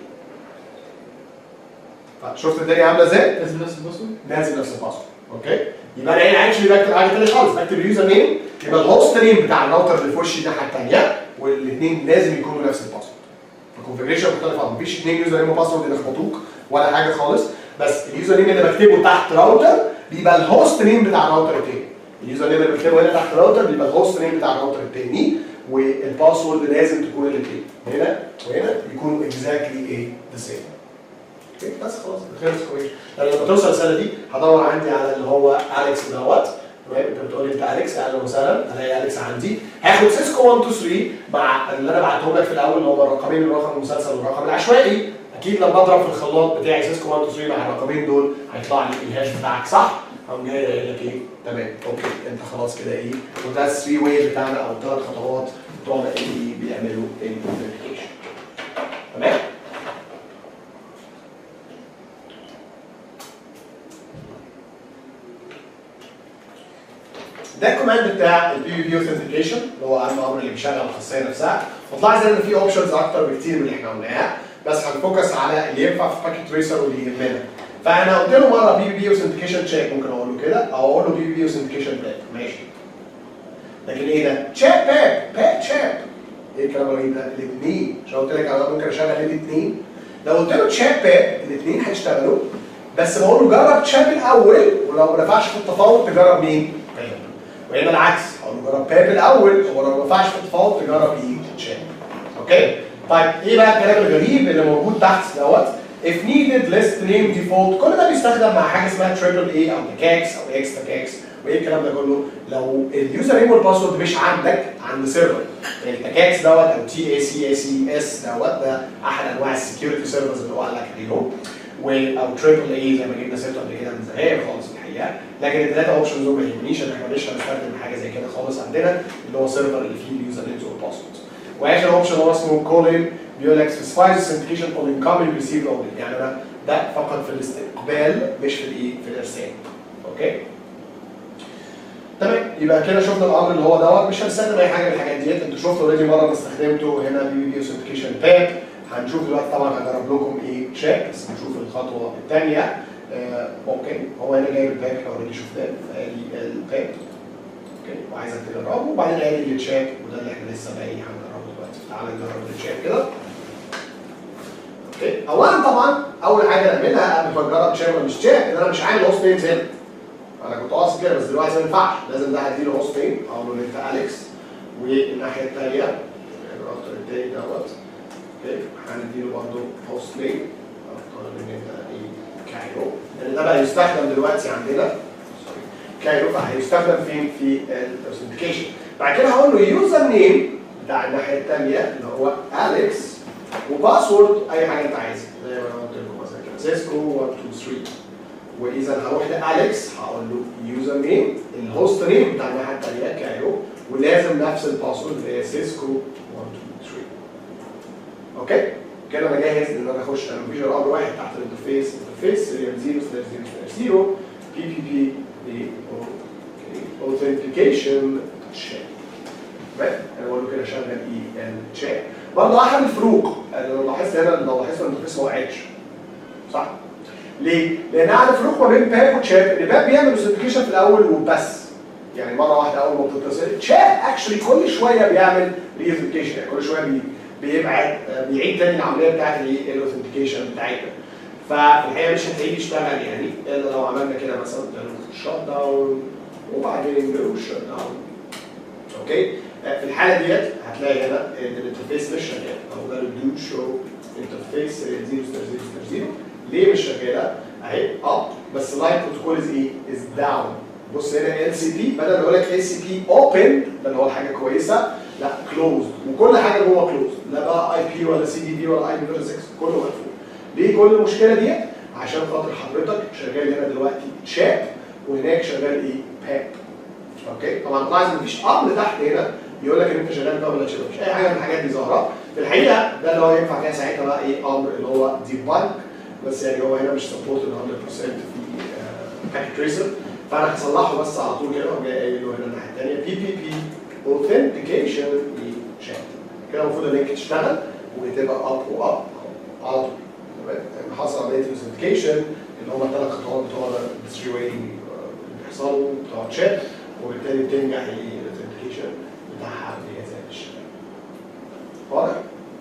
3 فشفت الدنيا عامله ازاي؟ لازم نفس الباسورد لازم نفس الباسورد اوكي يبقى انا هنا اكشلي بكتب حاجه ثانيه خالص بكتب اليوزر نيم يبقى الهوست نيم بتاع الراوتر اللي في وشي الناحيه الثانيه والاثنين لازم يكونوا نفس الباسورد الكونفجريشن مختلفه مفيش اثنين يوزر نيم وباسورد يلخبطوك ولا حاجه خالص بس اليوزر نيم اللي بكتبه تحت راوتر بيبقى الهوست نيم بتاع الراوتر الثاني اليوزر نيم اللي بكتبه هنا تحت راوتر بيبقى الهوست نيم بتاع الراوتر الثاني والباسورد لازم تكون الاثنين هنا وهنا يكونوا اكزاكتلي ايه ذا سيم اوكي بس خلاص خلص كويس لما توصل الرساله دي هدور عندي على اللي هو اليكس دوت تمام انت بتقول لي انت اليكس اهلا وسهلا الاقي اليكس عندي هاخد سيسكو 1 2 3 مع اللي انا بعتهم لك في الاول اللي هو الرقمين الرقم المسلسل والرقم العشوائي اكيد لما اضرب في الخلاط بتاعي سيسكو 1 2 3 مع الرقمين دول هيطلع لي الهاش بتاعك صح هقوم جاي قايل لك ايه تمام اوكي انت خلاص كده ايه وده الثري واي بتاعنا او الثلاث خطوات بتوعنا اللي بيعملوا الفيريفيكيشن تمام ده الكوماند بتاع البي بي بي اوثنتيكيشن اللي هو اهم امر اللي بيشغل الخاصيه نفسها وطلع زي ان في اوبشنز اكتر بكتير من اللي احنا قلناها بس هنفوكس على اللي ينفع في باكيت تريسر واللي يهمنا فانا قلت له مره بي بي بي اوثنتيكيشن تشيك ممكن اقول له كده او اقول له بي بي بي اوثنتيكيشن باب ماشي لكن ايه ده؟ تشيك باب باب تشيك ايه الكلام الرهيب ده؟ الاثنين مش قلت لك انا ممكن اشغل الاثنين لو قلت له تشيك باب الاثنين هيشتغلوا بس بقول له جرب تشيك الاول ولو ما نفعش في التفاوض تجرب مين؟ باب وهنا العكس هقول له جرب باب الاول ولو ما نفعش في التفاوض تجرب ايه؟ تشيك اوكي؟ طيب ايه بقى الكلام الغريب اللي موجود تحت دوت if needed list name default كل ده بيستخدم مع حاجه اسمها تريبل اي او كاكس او اكسترا كاكس وايه الكلام ده كله لو اليوزر نيم والباسورد مش عندك عند سيرفر يعني التكاكس دوت او تي اي سي اي سي اس دوت ده احد انواع السكيورتي سيرفرز اللي هو قال لك عليهم و او تريبل اي زي ما جبنا سيرته قبل كده من زمان خالص الحقيقه الحقيقه لكن الثلاثه اوبشنز دول ما يهمنيش ان احنا مش هنستخدم حاجه زي كده خالص عندنا اللي هو سيرفر اللي فيه اليوزر نيمز والباسورد واخر اوبشن هو اسمه كولين بيقول لك specifies authentication on incoming received only يعني انا ده فقط في الاستقبال مش في الايه في الارسال اوكي تمام يبقى كده شفنا الامر اللي هو دوت مش هنستخدم اي حاجه من الحاجات ديت انتوا شفتوا اوريدي مره انا استخدمته هنا بي بي بي اوثنتيكيشن باب هنشوف دلوقتي طبعا هجرب لكم ايه تشيك بس هنشوف الخطوه الثانيه آه اوكي هو هنا جايب الباب احنا اوريدي شفناه فادي الباب اوكي وعايزك تجربه وبعدين قال لي التشيك وده اللي احنا لسه بقى ايه هنجربه دلوقتي تعالى نجرب التشيك كده اوكي اولا طبعا اول حاجه نعملها قبل ما نجرب تشيك ولا مش تشيك ان انا مش عامل هوست نيمز هنا انا كنت قاصد كده بس دلوقتي ما ينفعش لازم ده هديله هوست نيم اقول له انت اليكس والناحيه الثانيه الراوتر التاني دوت اوكي هنديله برضه هوست نيم اختار ان انت ايه كايرو لان ده بقى يستخدم دلوقتي عندنا سوري كايرو فهيستخدم فين في الاوثنتيكيشن بعد كده هقول له يوزر نيم بتاع الناحيه الثانيه اللي هو اليكس وباسورد اي حاجه انت عايزها زي ما انا قلت لكم مثلا كده سيسكو 1 2 3 واذا هروح لاليكس هقول له يوزر نيم الهوست نيم بتاع الناحيه الثانيه كايرو ولازم نفس الباسورد اللي هي سيسكو 1 2 3 اوكي كده انا جاهز ان انا اخش انا مفيش غير امر واحد تحت الانترفيس انترفيس سيريال 0 سلاش 0 0 بي بي بي اوثنتيكيشن تشيك تمام انا بقول له كده شغل اي ان تشيك برضه احد الفروق انا لو لاحظت هنا لو لاحظت الانترفيس هو اتش صح؟ ليه؟ لان اعرف الفروق ما بين باب وتشات ان باب بيعمل اوثنتيكيشن في الاول وبس يعني مره واحده اول ما بتتصل تشات اكشلي كل شويه بيعمل ري اوثنتيكيشن يعني كل شويه بي بيبعد بيعيد تاني العمليه بتاعت الاوثنتيكيشن بتاعتنا ففي الحقيقه مش هتلاقيه بيشتغل يعني الا لو عملنا كده مثلا شات داون وبعدين جو شات داون اوكي في الحاله ديت هتلاقي هنا ان الانترفيس مش شغال او ده دو شو انترفيس 0 0 0 ليه مش شغاله؟ اهي اب بس اللاين بروتوكول از ايه؟ از داون بص هنا ال سي بي بدل ما يقول لك ال سي بي اوبن ده اللي هو حاجه كويسه لا كلوز وكل حاجه جوه كلوز لا بقى اي بي ولا سي دي بي ولا اي بي فيرجن 6 كله مقفول ليه كل المشكله ديت؟ عشان خاطر حضرتك شغال هنا دلوقتي شات وهناك شغال ايه؟ باب اوكي طبعا لاحظ مفيش امر تحت هنا يقول لك ان انت شغال باب ولا شغال مش اي حاجه من الحاجات دي ظاهره في الحقيقه ده اللي هو ينفع كده ساعتها بقى ايه امر اللي هو ديبانك بس يعني هو هنا مش سبورت 100% في باكيت تريسر فانا هصلحه بس على طول كده وجاي قايل له هنا الناحيه الثانيه بي بي بي اوثنتيكيشن شات كده المفروض اللينك تشتغل وتبقى اب واب على طول تمام حصل عمليه الاوثنتيكيشن اللي هم الثلاث خطوات بتوع الثري واي اللي بيحصلوا بتوع الشات وبالتالي بتنجح الاوثنتيكيشن بتاعها بهذا الشكل واضح؟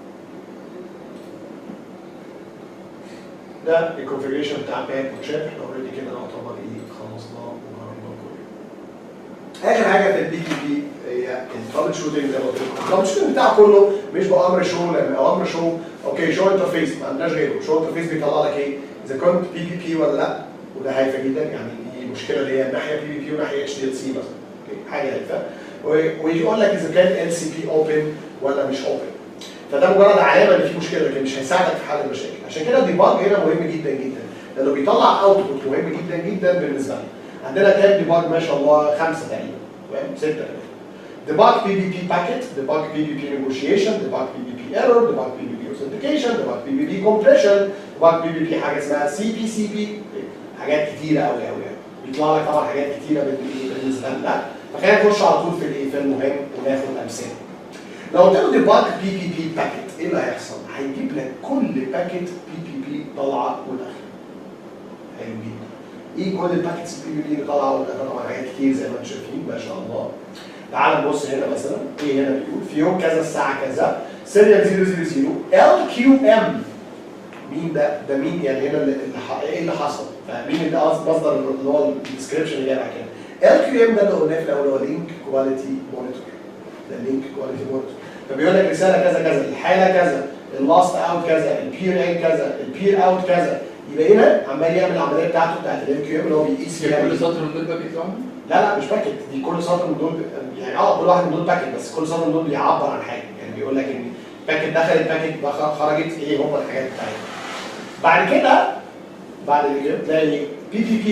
ده الكونفجريشن بتاع باب وشات احنا اوريدي كده نعتبر ايه خلصناه وجربناه كله. اخر حاجه في البي بي بي هي الترابل شوتنج زي ما قلت لكم، الترابل شوتنج بتاعه كله مش بامر شو لان امر شو اوكي شو انترفيس ما عندناش غيره، شو انترفيس بيطلع لك ايه؟ اذا كنت بي بي بي ولا لا وده هايفه جدا يعني دي مشكله اللي هي ناحيه بي بي بي وناحيه اتش دي ال سي مثلا اوكي حاجه هايفه ويقول لك اذا كان ال سي بي اوبن ولا مش اوبن فده مجرد علامه ان في مشكله لكن مش هيساعدك في حل المشاكل عشان كده الديباج هنا مهم جدا جدا لانه بيطلع اوتبوت مهم جدا جدا بالنسبه لنا عندنا كام ديباج ما شاء الله خمسه تقريبا تمام سته كمان ديباج بي بي بي باكيت ديباج بي بي بي نيجوشيشن ديباج بي بي بي ايرور ديباج بي بي بي اوثنتيكيشن ديباج بي بي بي كومبريشن ديباج بي بي بي حاجه اسمها سي بي سي بي حاجات كتيره قوي قوي بيطلع لك طبعا حاجات كتيره بالنسبه لنا فخلينا نخش على طول في الايه في المهم وناخد امثله لو قلت له ديباج بي بي بي باكيت ايه اللي هيحصل؟ هيجيب لك كل باكيت بي بي بي طالعه وداخله. حلو جدا. ايه كل الباكيتس بي بي بي اللي طالعه وداخله؟ طبعا حاجات كتير زي ما انتم شايفين ما شاء الله. تعال نبص هنا مثلا ايه هنا بيقول في يوم كذا الساعه كذا سيريال 000 ال كيو ام مين ده؟ ده مين يعني هنا اللي ايه اللي حصل؟ فمين اللي مصدر اللي هو الديسكربشن اللي جاي بعد كده؟ ال كيو ام ده اللي قلناه في الاول هو لينك كواليتي مونيتور. ده لينك كواليتي مونيتور. فبيقول لك رساله كذا كذا الحاله كذا اللاست اوت كذا البير ان كذا البير اوت كذا يبقى هنا عمال يعمل العمليه بتاعته بتاعت الام كيو ام اللي هو بيقيس فيها كل سطر من دول باكيت لوحده؟ لا لا مش باكيت دي كل سطر من دول يعني اه كل واحد من دول باكيت بس كل سطر من دول بيعبر عن حاجه يعني بيقول لك ان باكيت دخلت باكيت خرجت ايه هم الحاجات بتاعتها بعد كده بعد كده تلاقي بي بي بي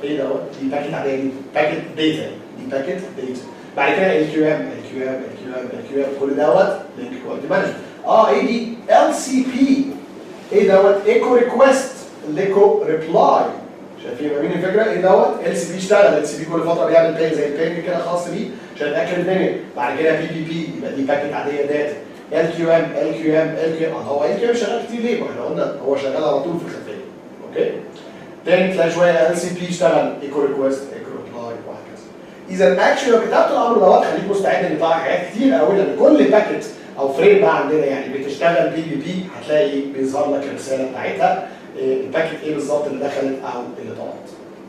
ايه دوت دي باكيت عاديه دي باكيت داتا دي باكيت داتا بعد كده ال كيو ام ال كيو ام ال كيو ام ال كيو ام كل دوت لينك كواليتي مانجمنت اه ايه دي ال سي بي ايه دوت ايكو ريكويست ليكو ريبلاي شايفين يبقى مين الفكره ايه دوت ال سي بي اشتغل ال سي بي كل فتره بيعمل بينج زي البينج كده خاص بيه عشان يتاكد الدنيا بعد كده بي بي بي يبقى دي باكيت عاديه داتا ال كيو ام ال كيو ام ال كيو ام هو ال كيو ام شغال كتير ليه؟ ما احنا قلنا هو شغال على طول في الخلفيه اوكي تاني تلاقي شويه ال سي بي اشتغل ايكو ريكويست ايكو ريبلاي وهكذا اذا اكشلي لو كتبت الامر دوت خليك مستعد ان يطلع حاجات كتير قوي لان كل باكيت او فريم بقى عندنا يعني بتشتغل بي بي بي هتلاقي بيظهر لك الرساله بتاعتها إيه، الباكيت ايه بالظبط اللي دخلت او اللي طلعت.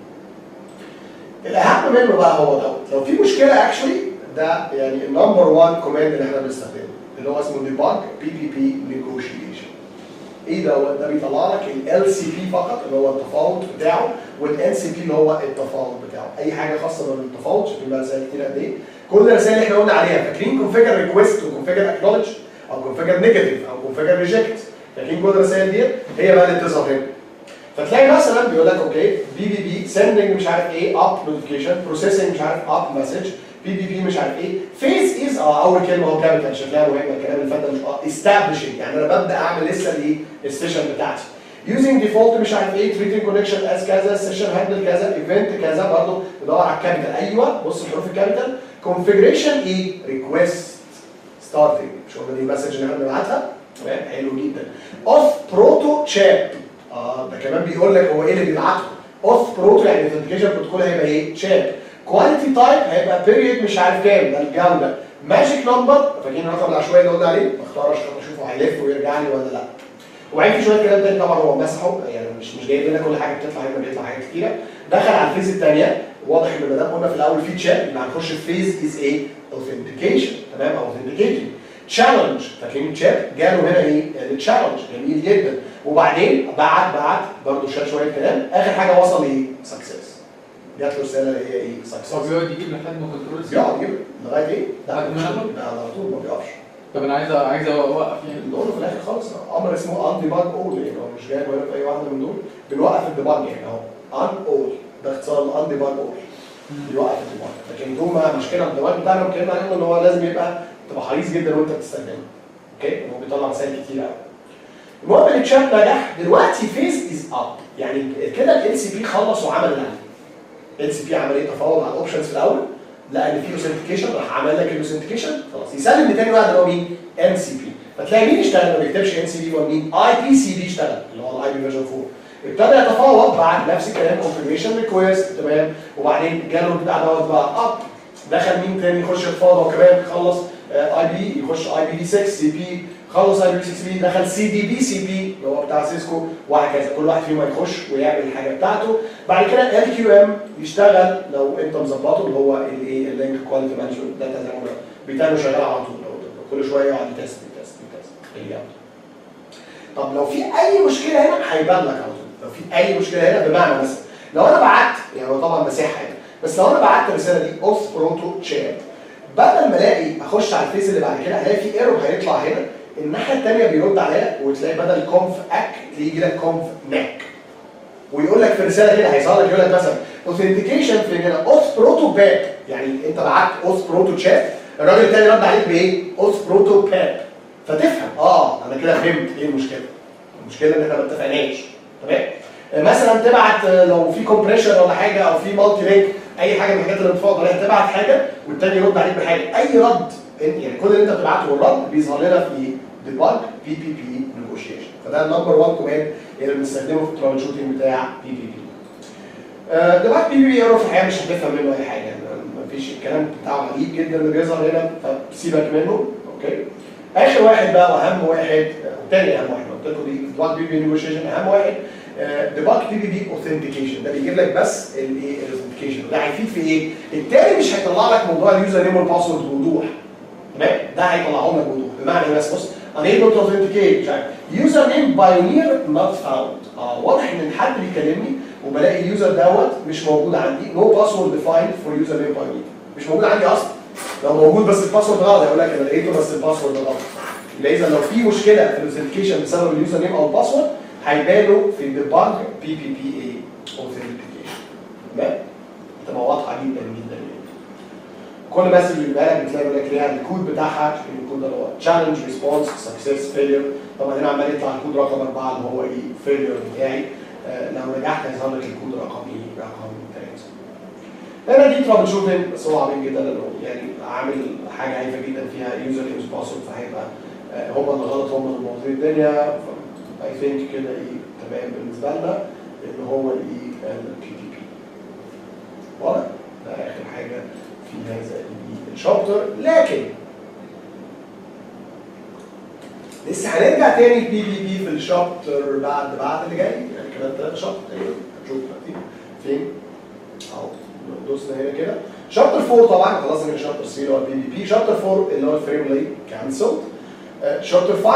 الاهم منه بقى هو دوت لو في مشكله اكشولي ده يعني النمبر 1 كوماند اللي احنا بنستخدمه اللي هو اسمه ديباج بي بي بي نيجوشيشن ايه دوت ده بيطلع لك ال سي بي فقط اللي هو التفاوض بتاعه والان سي بي اللي هو التفاوض بتاعه اي حاجه خاصه بالتفاوض شايفين بقى رسائل كتير قد ايه كل الرسائل اللي احنا قلنا عليها فاكرين كونفيجر ريكويست وكونفيجر اكنولج او كونفيجر نيجاتيف او كونفيجر ريجكت فاكرين كل الرسائل دي هي بقى اللي بتظهر هنا فتلاقي مثلا بيقول لك اوكي بي بي بي سندنج مش عارف ايه اب نوتيفيكيشن بروسيسنج مش عارف اب مسج بي بي بي مش عارف ايه فيز از اه اول كلمه هو كابيتال شكلها مهم الكلام اللي فات ده مش اه استابلشنج يعني انا ببدا اعمل لسه الايه السيشن بتاعتي يوزنج ديفولت مش عارف ايه تريتنج كونكشن از كذا سيشن هاندل كذا ايفنت كذا برضه بدور على الكابيتال ايوه بص الحروف الكابيتال كونفيجريشن ايه ريكويست ستارتنج مش هو دي المسج اللي احنا بنبعتها تمام حلو جدا اوف بروتو تشاب اه ده كمان بيقول لك هو ايه اللي بيبعته اوف بروتو يعني الاثنتيكيشن بروتوكول هيبقى ايه تشاب كواليتي تايب هيبقى بيريد مش عارف كام ده الجوده ماجيك نمبر فاكرين الرقم العشوائي اللي قلنا عليه بختار عشان اشوفه هيلف ويرجع لي ولا لا وبعدين في شويه كلام تاني طبعا هو مسحه يعني مش مش جايب لنا كل حاجه بتطلع هنا بيطلع حاجات كتيره دخل على الفيز الثانيه واضح ان ما دام قلنا في الاول في تشات يبقى هنخش في فيز از ايه اوثنتيكيشن تمام او اوثنتيكيتنج تشالنج فاكرين تشات جاله هنا ايه التشالنج جميل جدا وبعدين بعت بعت برضه شال شويه كلام اخر حاجه وصل ايه سكسس جات له رساله اللي هي ايه سكسس هو بيقعد يجيب لحد ما كنترول سي بيقعد يجيب لغايه ايه؟ لا لحد ما مش ياخد؟ لا على طول ما بيقفش طب انا عايز عايز اوقف يعني نقول له في الاخر خالص امر اسمه ان ديباج اول يعني هو مش جاي ولا في اي واحده من دول بنوقف الديباج يعني اهو ان اول ده اختصار الان ديباج اول بيوقف الديباج لكن طول ما مشكله الديباج بتاعنا اتكلمنا عليه ان هو لازم يبقى تبقى حريص جدا وانت بتستخدمه اوكي هو بيطلع رسائل كتير قوي المهم التشات نجح دلوقتي فيز از اب يعني كده ال سي بي خلص وعمل اللي عليه ال سي بي عمل ايه تفاوض على الاوبشنز في الاول لقى ان في اوثنتيكيشن راح عمل لك الاوثنتيكيشن خلاص يسلم لتاني واحد اللي هو مين؟ ان سي بي فتلاقي مين اشتغل ما بيكتبش ان سي بي هو مين؟ اي بي سي بي اشتغل اللي هو الاي بي فيرجن 4 ابتدى يتفاوض بعد نفس الكلام كونفirmation ريكويست تمام وبعدين جاله بتاع دوت بقى اب دخل مين تاني يخش يتفاوض هو كمان خلص اي بي يخش اي بي دي 6 سي بي خلص اي بي 6 بي دخل سي دي بي سي بي اللي هو بتاع سيسكو وهكذا كل واحد فيهم هيخش ويعمل الحاجه بتاعته بعد كده ال كيو ام يشتغل لو انت مظبطه اللي هو الايه اللينك كواليتي مانجمنت داتا زي ما قلنا بيتانو شغال على طول لو كل شويه يقعد يتست يتست يتست يجاوب. طب لو في اي مشكله هنا هيبان لك على طول لو في اي مشكله هنا بمعنى مثلا لو انا بعت يعني هو طبعا مساحه هنا بس لو انا بعت الرساله دي اوف بروتو تشات بدل ما الاقي اخش على الفيز اللي بعد كده الاقي في ايرور هيطلع هنا الناحيه الثانيه بيرد عليا وتلاقي بدل كونف اك تلاقي يجي لك كونف ناك ويقول لك في الرساله كده هيظهر لك يقول لك مثلا اوثنتيكيشن في هنا اوث بروتو باب يعني انت بعت اوث بروتو تشات الراجل الثاني رد عليك بايه؟ اوث بروتو باب فتفهم اه انا كده فهمت ايه المشكله المشكله ان احنا ما اتفقناش تمام مثلا تبعت لو في كومبريشن ولا حاجه او في مالتي لينك اي حاجه من الحاجات اللي بتفاوض عليها تبعت حاجه والتاني يرد عليك بحاجه اي رد يعني كل اللي انت بتبعته والرد بيظهر لنا في ديباج بي بي بي نيجوشيشن فده النمبر 1 كوماند اللي بنستخدمه في الترابل شوتنج بتاع بي بي بي ديباج بي بي بي يعرف في الحقيقه مش هتفهم منه اي حاجه مفيش الكلام بتاعه عجيب جدا اللي بيظهر هنا فسيبك منه اوكي اخر واحد بقى واهم واحد تاني اهم واحد قلت لكم دي ديباج بي بي نيجوشيشن اهم واحد ديباج بي بي بي اوثنتيكيشن ده بيجيب لك بس الايه الاوثنتيكيشن ده هيفيد في ايه؟ التاني مش هيطلع لك موضوع اليوزر نيم والباسورد بوضوح تمام ده هيطلعهم لك بوضوح بمعنى ايه بس بص unable to authenticate مش عارف يوزر نيم بايونير نوت فاوند اه واضح ان حد بيكلمني وبلاقي اليوزر دوت مش موجود عندي نو باسورد ديفايند فور يوزر نيم بايونير مش موجود عندي اصلا لو موجود بس الباسورد غلط هيقول لك انا لقيته بس الباسورد غلط يبقى اذا لو في مشكله في الاوثنتيكيشن بسبب اليوزر نيم او الباسورد هيبانوا في الديباج بي بي بي اي اوثنتيكيشن تمام تبقى واضحه جدا جدا جدا كل مسج اللي بالك بتلاقي بيقول لك ليها الكود بتاعها الكود ده اللي هو تشالنج ريسبونس سكسس فيلير طبعا هنا عمال يطلع الكود رقم اربعه اللي هو ايه فيلير بتاعي آه لو نجحت هيظهر لك الكود رقم ايه رقم ثلاثه هنا دي ترابل شوتنج بس هو عظيم جدا لانه يعني عامل حاجه هايفه جدا فيها يوزر يوز باسورد فهيبقى آه، هم اللي غلط هم اللي مبوظين الدنيا اي ثينك كده ايه تمام بالنسبه لنا اللي هو الايه البي تي بي واضح؟ ده اخر حاجه في هذا ال- الشابتر لكن لسه هنرجع تاني البي بي بي في الشابتر بعد بعد اللي جاي يعني كمان ثلاث شابتر تقريبا هنشوف دلوقتي فين اهو دوسنا هنا كده شابتر 4 طبعا خلصنا من شابتر 3 اللي هو البي بي بي شابتر 4 اللي هو الفريملي كانسلد شابتر 5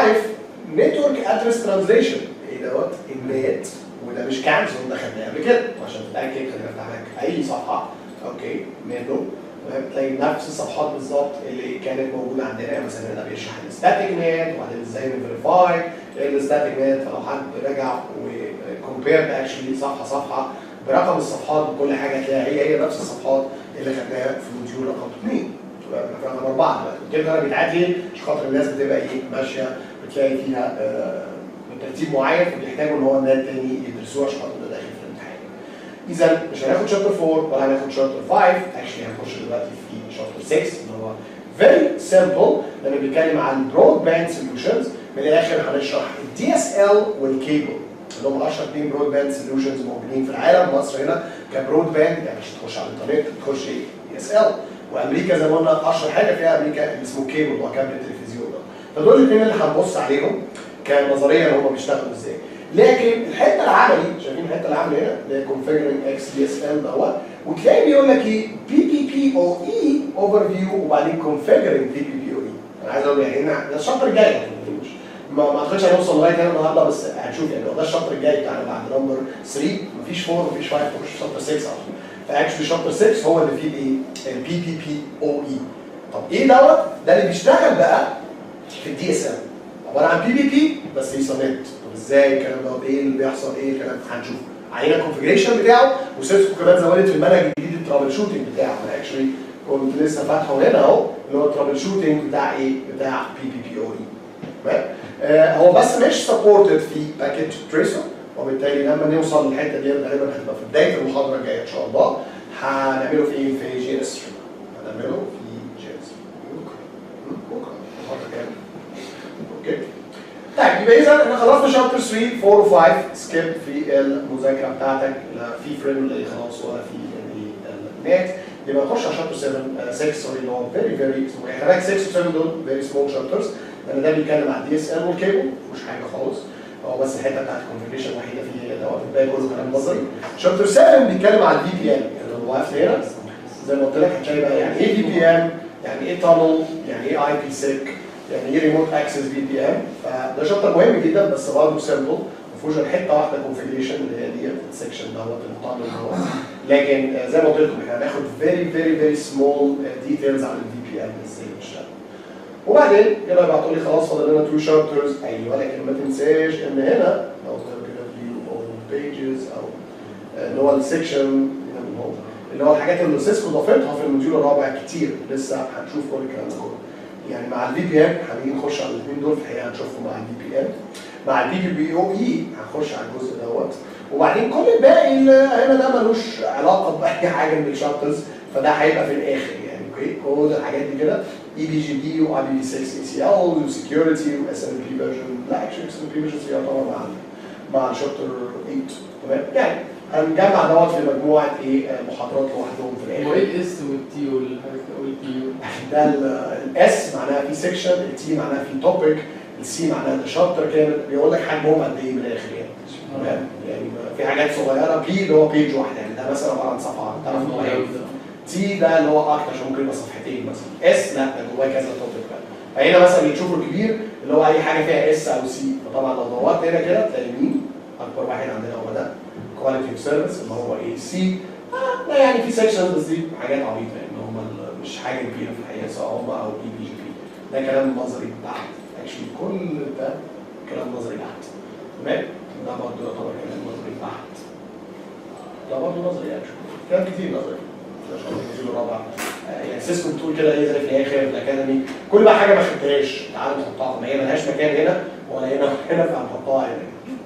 نتورك ادرس ترانزليشن ايه دوت النت وده مش كانسل ده خدناه قبل كده عشان تتاكد خلينا نفتح لك اي صفحه اوكي منه تمام تلاقي نفس الصفحات بالظبط اللي كانت موجوده عندنا يعني مثلا هنا بيشرح الستاتيك نت وبعدين ازاي نفيريفاي الستاتيك نت فلو حد رجع وكومبيرد اكشلي صفحه صفحه برقم الصفحات بكل حاجه تلاقي هي هي نفس الصفحات اللي خدناها في الموديول رقم 2 تبقى رقم 4 دلوقتي كده انا بيتعاد ليه؟ عشان خاطر الناس بتبقى ايه ماشيه بتلاقي فيها آه، بترتيب معين فبيحتاجوا ان هو الناس تاني يدرسوها عشان خاطر ده داخل في الامتحان. اذا مش هناخد شابتر 4 ولا هناخد شابتر 5 اكشلي هنخش دلوقتي في شابتر 6 اللي هو فيري سمبل لما بيتكلم عن برود باند سوليوشنز من الاخر هنشرح الدي اس ال والكيبل اللي هم اشهر اثنين برود باند سوليوشنز موجودين في العالم مصر هنا كبرود باند يعني مش تخش على الانترنت تخش ايه دي اس ال وامريكا زي ما قلنا اشهر حاجه فيها امريكا اللي اسمه كيبل اللي هو كابل التلفزيون ده فدول الاثنين اللي هنبص عليهم كنظريا هم بيشتغلوا ازاي لكن الحته العملي شايفين الحته العملي هنا اللي هي configuring اكس دي اس ال دوت وتلاقي بيقول لك ايه بي بي بي او اي اوفر فيو وبعدين configuring بي بي بي او اي انا عايز اقول يعني هنا ده الشابتر الجاي يعني مش ما ما اعتقدش هنوصل لغايه هنا النهارده بس هنشوف يعني هو ده الشابتر الجاي بتاعنا بعد نمبر 3 مفيش 4 مفيش 5 مفيش شابتر 6 اصلا فاكشلي شابتر 6 هو اللي فيه الايه؟ البي بي بي او اي طب ايه دوت؟ ده اللي بيشتغل بقى في الدي اس ال عباره عن بي بي بي بس ايثرنت طب ازاي الكلام ده ايه اللي بيحصل ايه الكلام ده هنشوف علينا الكونفجريشن بتاعه وسيسكو كمان زودت في المنهج الجديد الترابل شوتنج بتاعه انا اكشلي كنت لسه فاتحه هنا اهو اللي هو الترابل شوتنج بتاع ايه؟ بتاع بي بي بي او اي تمام آه هو بس مش سبورتد في باكيت تريسر وبالتالي لما نوصل للحته دي غالبا هتبقى في بدايه المحاضره الجايه ان شاء الله هنعمله في ايه؟ في جي اس هنعمله في جي اس بكره بكره المحاضره الجايه اوكي طيب يبقى اذا احنا خلصنا شابتر 3 4 و 5 سكيب في المذاكره بتاعتك لا في فريم اللي خلاص ولا في النت يبقى نخش على شابتر 7 6 سوري اللي هو فيري فيري يعني خليك 6 و 7 دول فيري سمول شابترز لان ده بيتكلم عن الدي اس ال والكيبل مش حاجه خالص هو بس الحته بتاعت الكونفجريشن الوحيده فيه هي دوت الباقي كله كلام نظري شابتر 7 بيتكلم عن الفي بي ان يعني لو وقفت هنا زي ما قلت لك هتلاقي بقى يعني ايه في بي ان يعني ايه تانل يعني ايه اي بي سيك يعني ايه ريموت اكسس في بي ان فده شابتر مهم جدا بس برضه سيمبل ما فيهوش غير حته واحده كونفجريشن اللي هي دي السكشن دوت التانل دوت لكن آه، زي ما قلت لكم احنا هناخد فيري فيري فيري سمول ديتيلز عن الفي بي ان ازاي بيشتغل وبعدين يلا يبعتوا لي خلاص فاضل لنا تو شابترز ايوه لكن ما تنساش ان هنا لو قلت كده فيو اول بيجز او آه، اللي هو السكشن اللي هو الحاجات اللي سيسكو ضافتها في الموديول الرابع كتير لسه هنشوف كل الكلام ده كله يعني مع الفي بي ان هنيجي نخش على الاثنين دول في الحقيقه هنشوفهم مع الفي بي ان مع البي بي بي او اي هنخش على الجزء دوت وبعدين كل الباقي اللي هنا ده ملوش علاقه باي حاجه من الشابترز فده هيبقى في الاخر يعني اوكي كل الحاجات دي كده اي بي جي بي واي بي بي 6 اي سي ال وسكيورتي واس ام بي فيرجن لا اكشلي اس ام بي فيرجن يعتبر مع مع الشابتر 8 تمام يعني هنجمع دوت في مجموعه ايه آه، محاضرات لوحدهم في الاخر هو ايه الاس والتي والبي ده الاس معناها في سيكشن التي معناها في توبيك السي معناها ده شابتر كامل بيقول لك حجمهم قد ايه من الاخر يعني تمام يعني في حاجات صغيره بي اللي هو بيج واحده يعني ده مثلا عباره عن صفحه تعرف ان هو ايه تي ده اللي هو اكتر عشان ممكن يبقى صفحتين مثلا اس لا ده جواه كذا توبيك بقى فهنا مثلا اللي تشوفه الكبير اللي هو اي حاجه فيها اس او سي فطبعا لو دورت هنا كده تلاقي مين اكبر واحد عندنا هو ده كواليتي اوف سيرفيس اللي هو ايه سي آه لا يعني في سيكشنز بس دي حاجات عبيطه يعني هم ال- مش حاجه كبيره في الحقيقه سواء هم او اي بي جي بي ده كلام نظري بحت اكشلي كل ده كلام نظري بحت تمام ده برضه يعتبر كلام نظري بحت لا برضه نظري يعني مش كلام كتير نظري ما شاء الله النزول الرابع آه، يعني سيسكو بتقول كده ايه زي في الاخر في الاكاديمي كل بقى حاجه ما خدتهاش تعالوا نحطها ما هي ملهاش مكان هنا ولا هنا ولا هنا فهنحطها هنا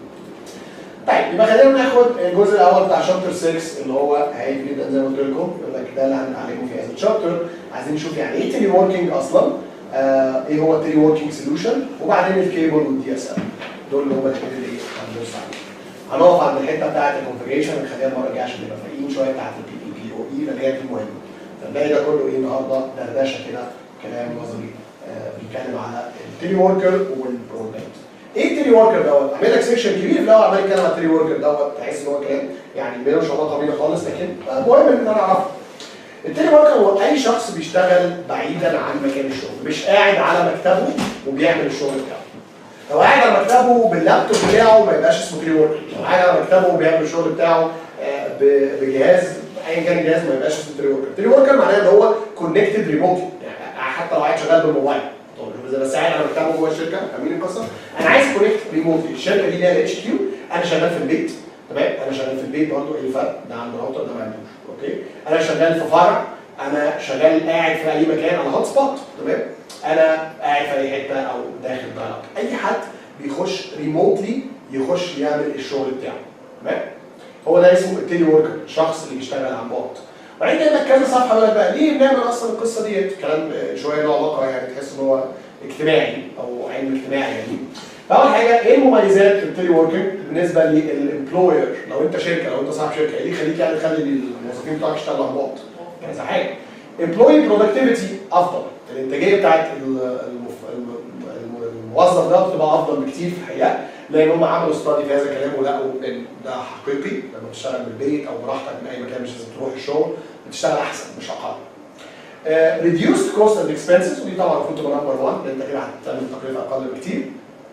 طيب يبقى خلينا ناخد الجزء الاول بتاع شابتر 6 اللي هو هايل جدا زي ما قلت لكم يقول لك ده اللي هنتعلمه في هذا الشابتر عايزين نشوف يعني ايه تيلي وركينج اصلا آه ايه هو التيلي وركينج سوليوشن وبعدين الكيبل والدي اس ال دول اللي هم الحاجات اللي إيه هنبص عليهم هنقف عند الحته بتاعت الكونفجريشن نخليها المره الجايه عشان نبقى فايقين شويه بتاعت البي بي بي او اي اللي هي دي المهمه فالباقي ده كله ايه النهارده دردشه كده كلام نظري آه بيتكلم على التيلي وركر والبرودكت ايه التيلي وركر دوت؟ عامل لك سيكشن كبير في الاول عمال يتكلم على التيلي وركر دوت تحس ان هو كلام يعني ملوش علاقه بينا خالص لكن آه، مهم ان انا اعرفه. التيلي وركر هو اي شخص بيشتغل بعيدا عن مكان الشغل، مش قاعد على مكتبه وبيعمل الشغل بتاعه. لو قاعد على مكتبه باللابتوب بتاعه ما يبقاش اسمه تيلي وركر، لو قاعد على مكتبه وبيعمل الشغل بتاعه آه، ب- بجهاز ايا كان الجهاز ما يبقاش اسمه تيلي وركر، تيلي وركر معناه ان هو كونكتد ريموتلي يعني حتى لو قاعد شغال بالموبايل طب اذا بس قاعد على مكتبه جوه الشركه فاهمين القصه؟ انا عايز كونكت ريموتلي الشركه دي ليها اتش كيو انا شغال في البيت تمام انا شغال في البيت برضه ايه الفرق؟ ده عنده راوتر ده ما عندوش اوكي انا شغال في فرع انا شغال قاعد في اي مكان على هوت سبوت تمام انا قاعد في اي حته او داخل دايلوج اي حد بيخش ريموتلي يخش يعمل الشغل بتاعه تمام هو ده اسمه التيلي وركر الشخص اللي بيشتغل عن بعد وبعدين جايب لك كذا صفحه يقول لك بقى ليه بنعمل اصلا القصه ديت كلام آه، شويه له علاقه يعني تحس ان هو اجتماعي او علم اجتماعي يعني فاول حاجه ايه المميزات التيلي وركينج بالنسبه للامبلوير لو انت شركه لو انت صاحب شركه ايه اللي يخليك يعني تخلي الموظفين بتوعك يشتغلوا عن بعد كذا حاجه امبلوي برودكتيفيتي افضل الانتاجيه بتاعت ال- المف- الم- الم- الموظف ده بتبقى افضل بكتير في الحقيقه لان هم عملوا استادي في هذا الكلام ولقوا ان ده حقيقي لما بتشتغل من البيت او براحتك من اي مكان مش لازم تروح الشغل بتشتغل احسن مش اقل. ريديوست كوست اند اكسبنسز ودي طبعا المفروض تبقى نمبر 1 لان انت كده هتعمل تكلفه اقل بكتير.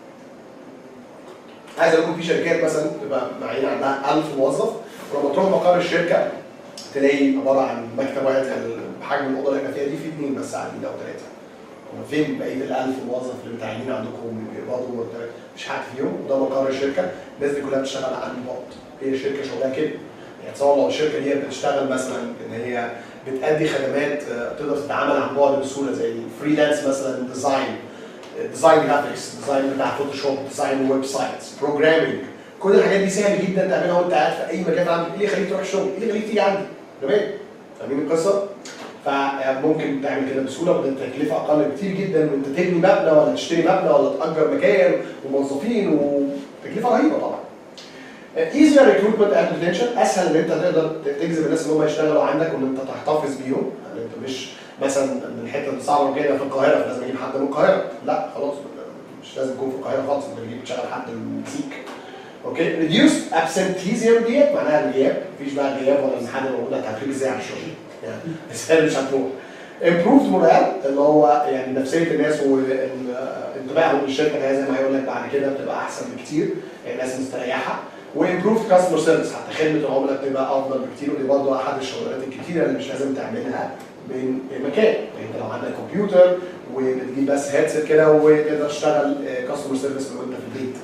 عايز اقول لكم في شركات مثلا تبقى معين عندها 1000 موظف ولما تروح مقر الشركه تلاقي عباره عن مكتب واحد يعني بحجم الاوضه اللي احنا فيها دي في اثنين بس قاعدين او ثلاثه. هو فين بقيه ال 1000 موظف اللي متعينين عندكم اللي بيقبضوا مرتبات؟ مش حد فيهم وده مقر الشركه الناس دي كلها بتشتغل عن بعد هي الشركه شغلها كده يعني تصور لو الشركه دي بتشتغل مثلا ان هي بتأدي خدمات آه، تقدر تتعامل عن بعد بسهوله زي الفريلانس مثلا ديزاين ديزاين جرافيكس ديزاين بتاع فوتوشوب ديزاين ويب سايتس بروجرامينج كل الحاجات دي سهل جدا تعملها وانت قاعد في اي مكان في العالم ايه اللي يخليك تروح الشغل؟ ايه اللي يخليك تيجي عندي؟ تمام؟ فاهمين القصه؟ فممكن تعمل كده بسهوله وبتكلفه اقل بكتير جدا من انت تبني مبنى ولا تشتري مبنى ولا تاجر مكان وموظفين وتكلفه رهيبه طبعا. ايزير ريكروتمنت اند ريتنشن اسهل ان انت تقدر تجذب الناس اللي هم يشتغلوا عندك وان انت تحتفظ بيهم يعني انت مش مثلا من الحته اللي صعبه كده في القاهره فلازم اجيب حد من القاهره لا خلاص مش لازم تكون في القاهره خالص انت بتجيب تشغل حد من المكسيك اوكي ريديوس ابسنتيزيوم ديت معناها الغياب مفيش بقى غياب ولا ان حد موجود هتغيب ازاي على الشغل يعني ازاي مش هتروح improved مورال اللي هو يعني نفسيه الناس وانتباههم للشركه ده زي ما هيقول لك بعد كده بتبقى احسن بكتير يعني الناس مستريحه وامبروفد كاستمر سيرفيس حتى خدمه العملاء بتبقى افضل بكتير ودي برضه احد الشغلانات الكتيره اللي مش لازم تعملها من مكان يعني انت لو عندك كمبيوتر وبتجيب بس هيدسет كده وتقدر تشتغل كاستمر سيرفيس من وانت في البيت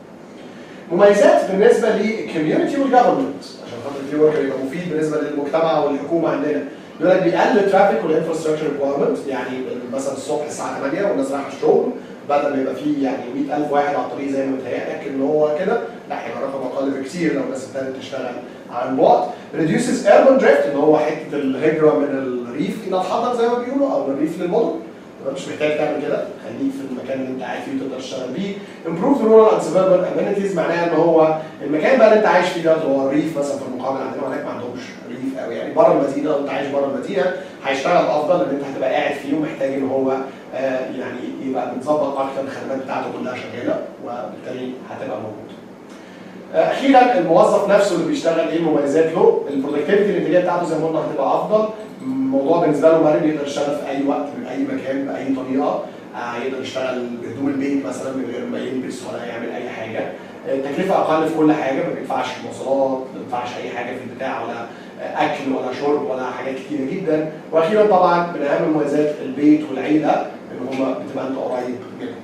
مميزات بالنسبه للكوميونتي والجفرمنت عشان خاطر الفري وركر يبقى مفيد بالنسبه للمجتمع والحكومه عندنا يقول لك بيقلل الترافيك والانفراستراكشر ريكوايرمنت يعني مثلا الصبح الساعه 8 والناس رايحه الشغل بدل ما يبقى فيه يعني 100000 واحد على الطريق زي ما متهيألك ان هو كده لا هيبقى رقم اقل بكتير لو الناس ابتدت تشتغل عن بعد ريديوسز ايربن دريفت اللي هو حته الهجره من الريف الى الحضر زي ما بيقولوا او من الريف للمدن تمام مش محتاج تعمل كده خليك في المكان اللي انت قاعد فيه وتقدر تشتغل بيه امبروف رورال اند سبربن امينيتيز معناها ان هو المكان بقى اللي انت عايش فيه ده اللي هو الريف مثلا في المقابل عندنا هناك ما عندهمش ريف قوي يعني بره المدينه لو انت عايش بره المدينه هيشتغل افضل لان انت هتبقى قاعد فيه ومحتاج ان هو آه يعني يبقى متظبط اكتر الخدمات بتاعته كلها شغاله وبالتالي هتبقى موجود. آه، اخيرا الموظف نفسه اللي بيشتغل ايه المميزات له البرودكتيفيتي الانتاجيه بتاعته زي ما قلنا هتبقى افضل الموضوع بالنسبه له مرن يقدر يشتغل في اي وقت من اي مكان باي طريقه آه، يقدر يشتغل بهدوم البيت مثلا من غير ما يلبس ولا يعمل اي حاجه آه، تكلفه اقل في كل حاجه ما بيدفعش مواصلات ما بيدفعش اي حاجه في البتاع ولا آه، اكل ولا شرب ولا حاجات كتيره جدا واخيرا طبعا من اهم مميزات البيت والعيله ان هم بتبقى انت قريب منهم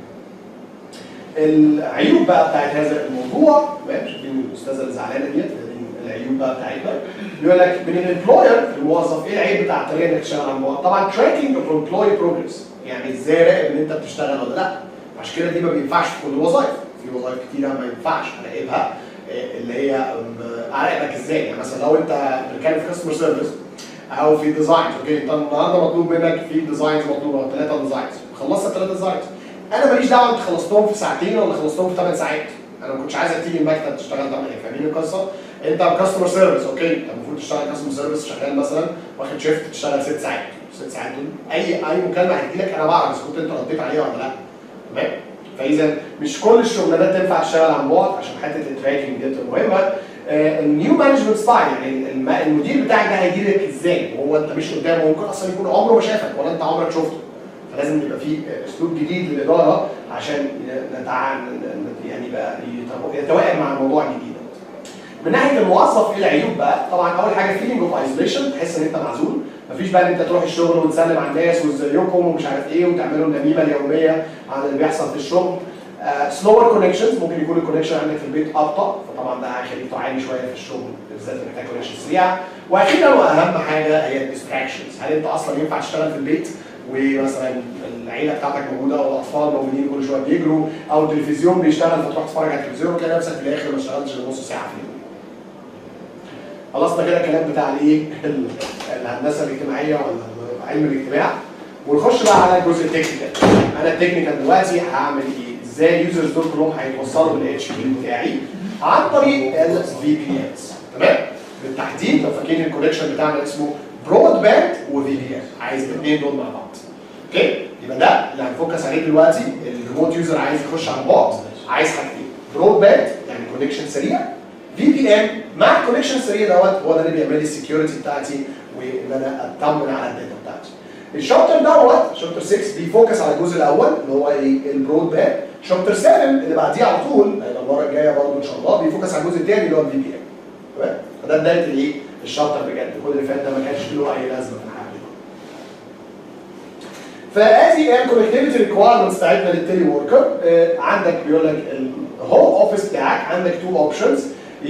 العيوب بقى بتاعت هذا الموضوع تمام شايفين الاستاذه اللي زعلانه ديت دي العيوب العيوب بقى بتاعتنا يقول لك من الامبلوير الموظف ايه العيب بتاع الطريقه انك تشتغل على الموظف طبعا تراكنج اوف امبلوي بروجرس يعني ازاي راقب ان انت بتشتغل ولا لا عشان كده دي ما بينفعش في كل الوظائف في وظائف كتيره ما ينفعش اراقبها إيه اللي هي أم، اراقبك ازاي يعني مثلا لو انت بتتكلم في كاستمر سيرفيس او في ديزاين اوكي انت النهارده مطلوب منك في ديزاينز مطلوبه ثلاثه ديزاينز خلصت الثلاثه ديزاينز انا ماليش دعوه انت خلصتهم في ساعتين ولا خلصتهم في ثمان ساعات انا ما كنتش عايزك تيجي المكتب تشتغل 8 فاهمين القصه؟ انت كاستمر سيرفيس اوكي انت المفروض تشتغل كاستمر سيرفيس شغال مثلا واخد شيفت تشتغل ست ساعات ست ساعات دول اي اي مكالمه هتجي لك انا بعرف اذا كنت انت رديت عليها ولا لا تمام؟ فاذا مش كل الشغلانات تنفع تشتغل عن بعد عشان حته التراكنج دي مهمه النيو مانجمنت ستايل يعني الم- المدير بتاعك ده هيجي لك ازاي وهو انت مش قدامه ممكن اصلا يكون عمره ما شافك ولا انت عمرك شفته فلازم يبقى في اسلوب جديد للاداره عشان نتع... يعني بقى يتو- يتوائم مع الموضوع الجديد ده. من ناحيه الموظف ايه العيوب بقى؟ طبعا اول حاجه فيلينج اوف ايزوليشن تحس ان انت معزول مفيش بقى ان انت تروح الشغل وتسلم على الناس وازيكم ومش عارف ايه وتعملوا النميمه اليوميه عن اللي بيحصل في الشغل سلور كونكشنز ممكن يكون الكونكشن عندك في البيت ابطا فطبعا ده هيخليك تعاني شويه في الشغل بالذات إنك محتاج كونكشن سريع واخيرا واهم حاجه هي الديستراكشنز هل انت اصلا ينفع تشتغل في البيت ومثلا العيله بتاعتك موجوده والاطفال موجودين كل شويه بيجروا او التلفزيون بيشتغل فتروح تتفرج على التلفزيون وتلاقي نفسك في الاخر ما اشتغلتش غير نص ساعه في اليوم. خلصنا كده الكلام بتاع الايه؟ ال- الهندسه الاجتماعيه ولا علم الاجتماع ونخش بقى على الجزء التكنيكال. انا التكنيكال دلوقتي هعمل ايه؟ ازاي اليوزرز دول كلهم هيتوصلوا بالاتش بي بتاعي عن طريق الفي بي انز تمام؟ بالتحديد لو فاكرين الكونكشن بتاعنا اسمه برود باند وفي بي ان عايز الاثنين دول مع بعض. اوكي؟ يبقى ده اللي هنفوكس عليه دلوقتي الريموت يوزر عايز يخش على بعد عايز حاجتين برود باند يعني كونكشن سريع في بي ان مع الكونكشن السريع دوت هو ده اللي بيعمل لي السكيورتي بتاعتي وان انا اطمن على الداتا بتاعتي. الشابتر دوت شابتر 6 بيفوكس على الجزء الاول اللي هو ايه البرود باند شابتر 7 اللي بعديه على طول هيبقى المره الجايه برضه ان شاء الله بيفوكس على الجزء الثاني اللي هو الفي بي ان تمام فده بدايه الايه الشابتر بجد كل اللي فات ده ما كانش له اي لازمه في الحاجه دي فادي الكونكتيفيتي ريكوايرمنتس بتاعتنا للتيلي وركر عندك بيقول لك الهوم اوفيس بتاعك عندك تو اوبشنز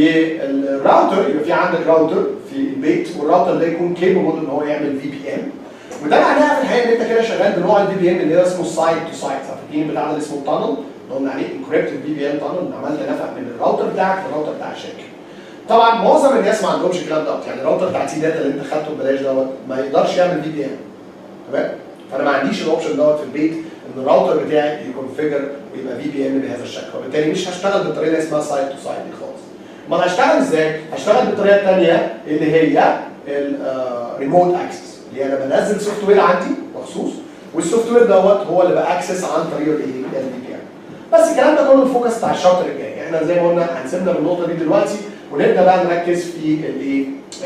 الراوتر يبقى في عندك راوتر في البيت والراوتر ده يكون كيبل ان هو يعمل في بي ان وده معناها في الحقيقه ان انت كده شغال بنوع الفي بي ان اللي هو اسمه سايت تو سايت فاكرين بتاع ده اسمه تانل اللي قلنا عليه انكريبتد في بي ان تانل عملت نفق من الراوتر بتاعك للراوتر بتاع الشركه طبعا معظم الناس ما عندهمش الكلام دوت يعني الراوتر بتاع تي داتا اللي انت خدته ببلاش دوت ما يقدرش يعمل في بي ان تمام فانا ما عنديش الاوبشن دوت في البيت ان الراوتر بتاعي يكونفيجر ويبقى في بي ان بهذا الشكل وبالتالي مش هشتغل بالطريقه اللي اسمها سايت تو سايت دي خالص امال هشتغل ازاي؟ هشتغل بالطريقه الثانيه اللي هي الريموت اكسس اللي انا بنزل سوفت وير عندي مخصوص والسوفت وير دوت هو اللي باكسس عن طريق الايه؟ الفي بي ان بس الكلام ده كله الفوكس بتاع الشابتر الجاي احنا زي ما قلنا هنسيبنا من النقطه دي دلوقتي ونبدا بقى نركز في الايه؟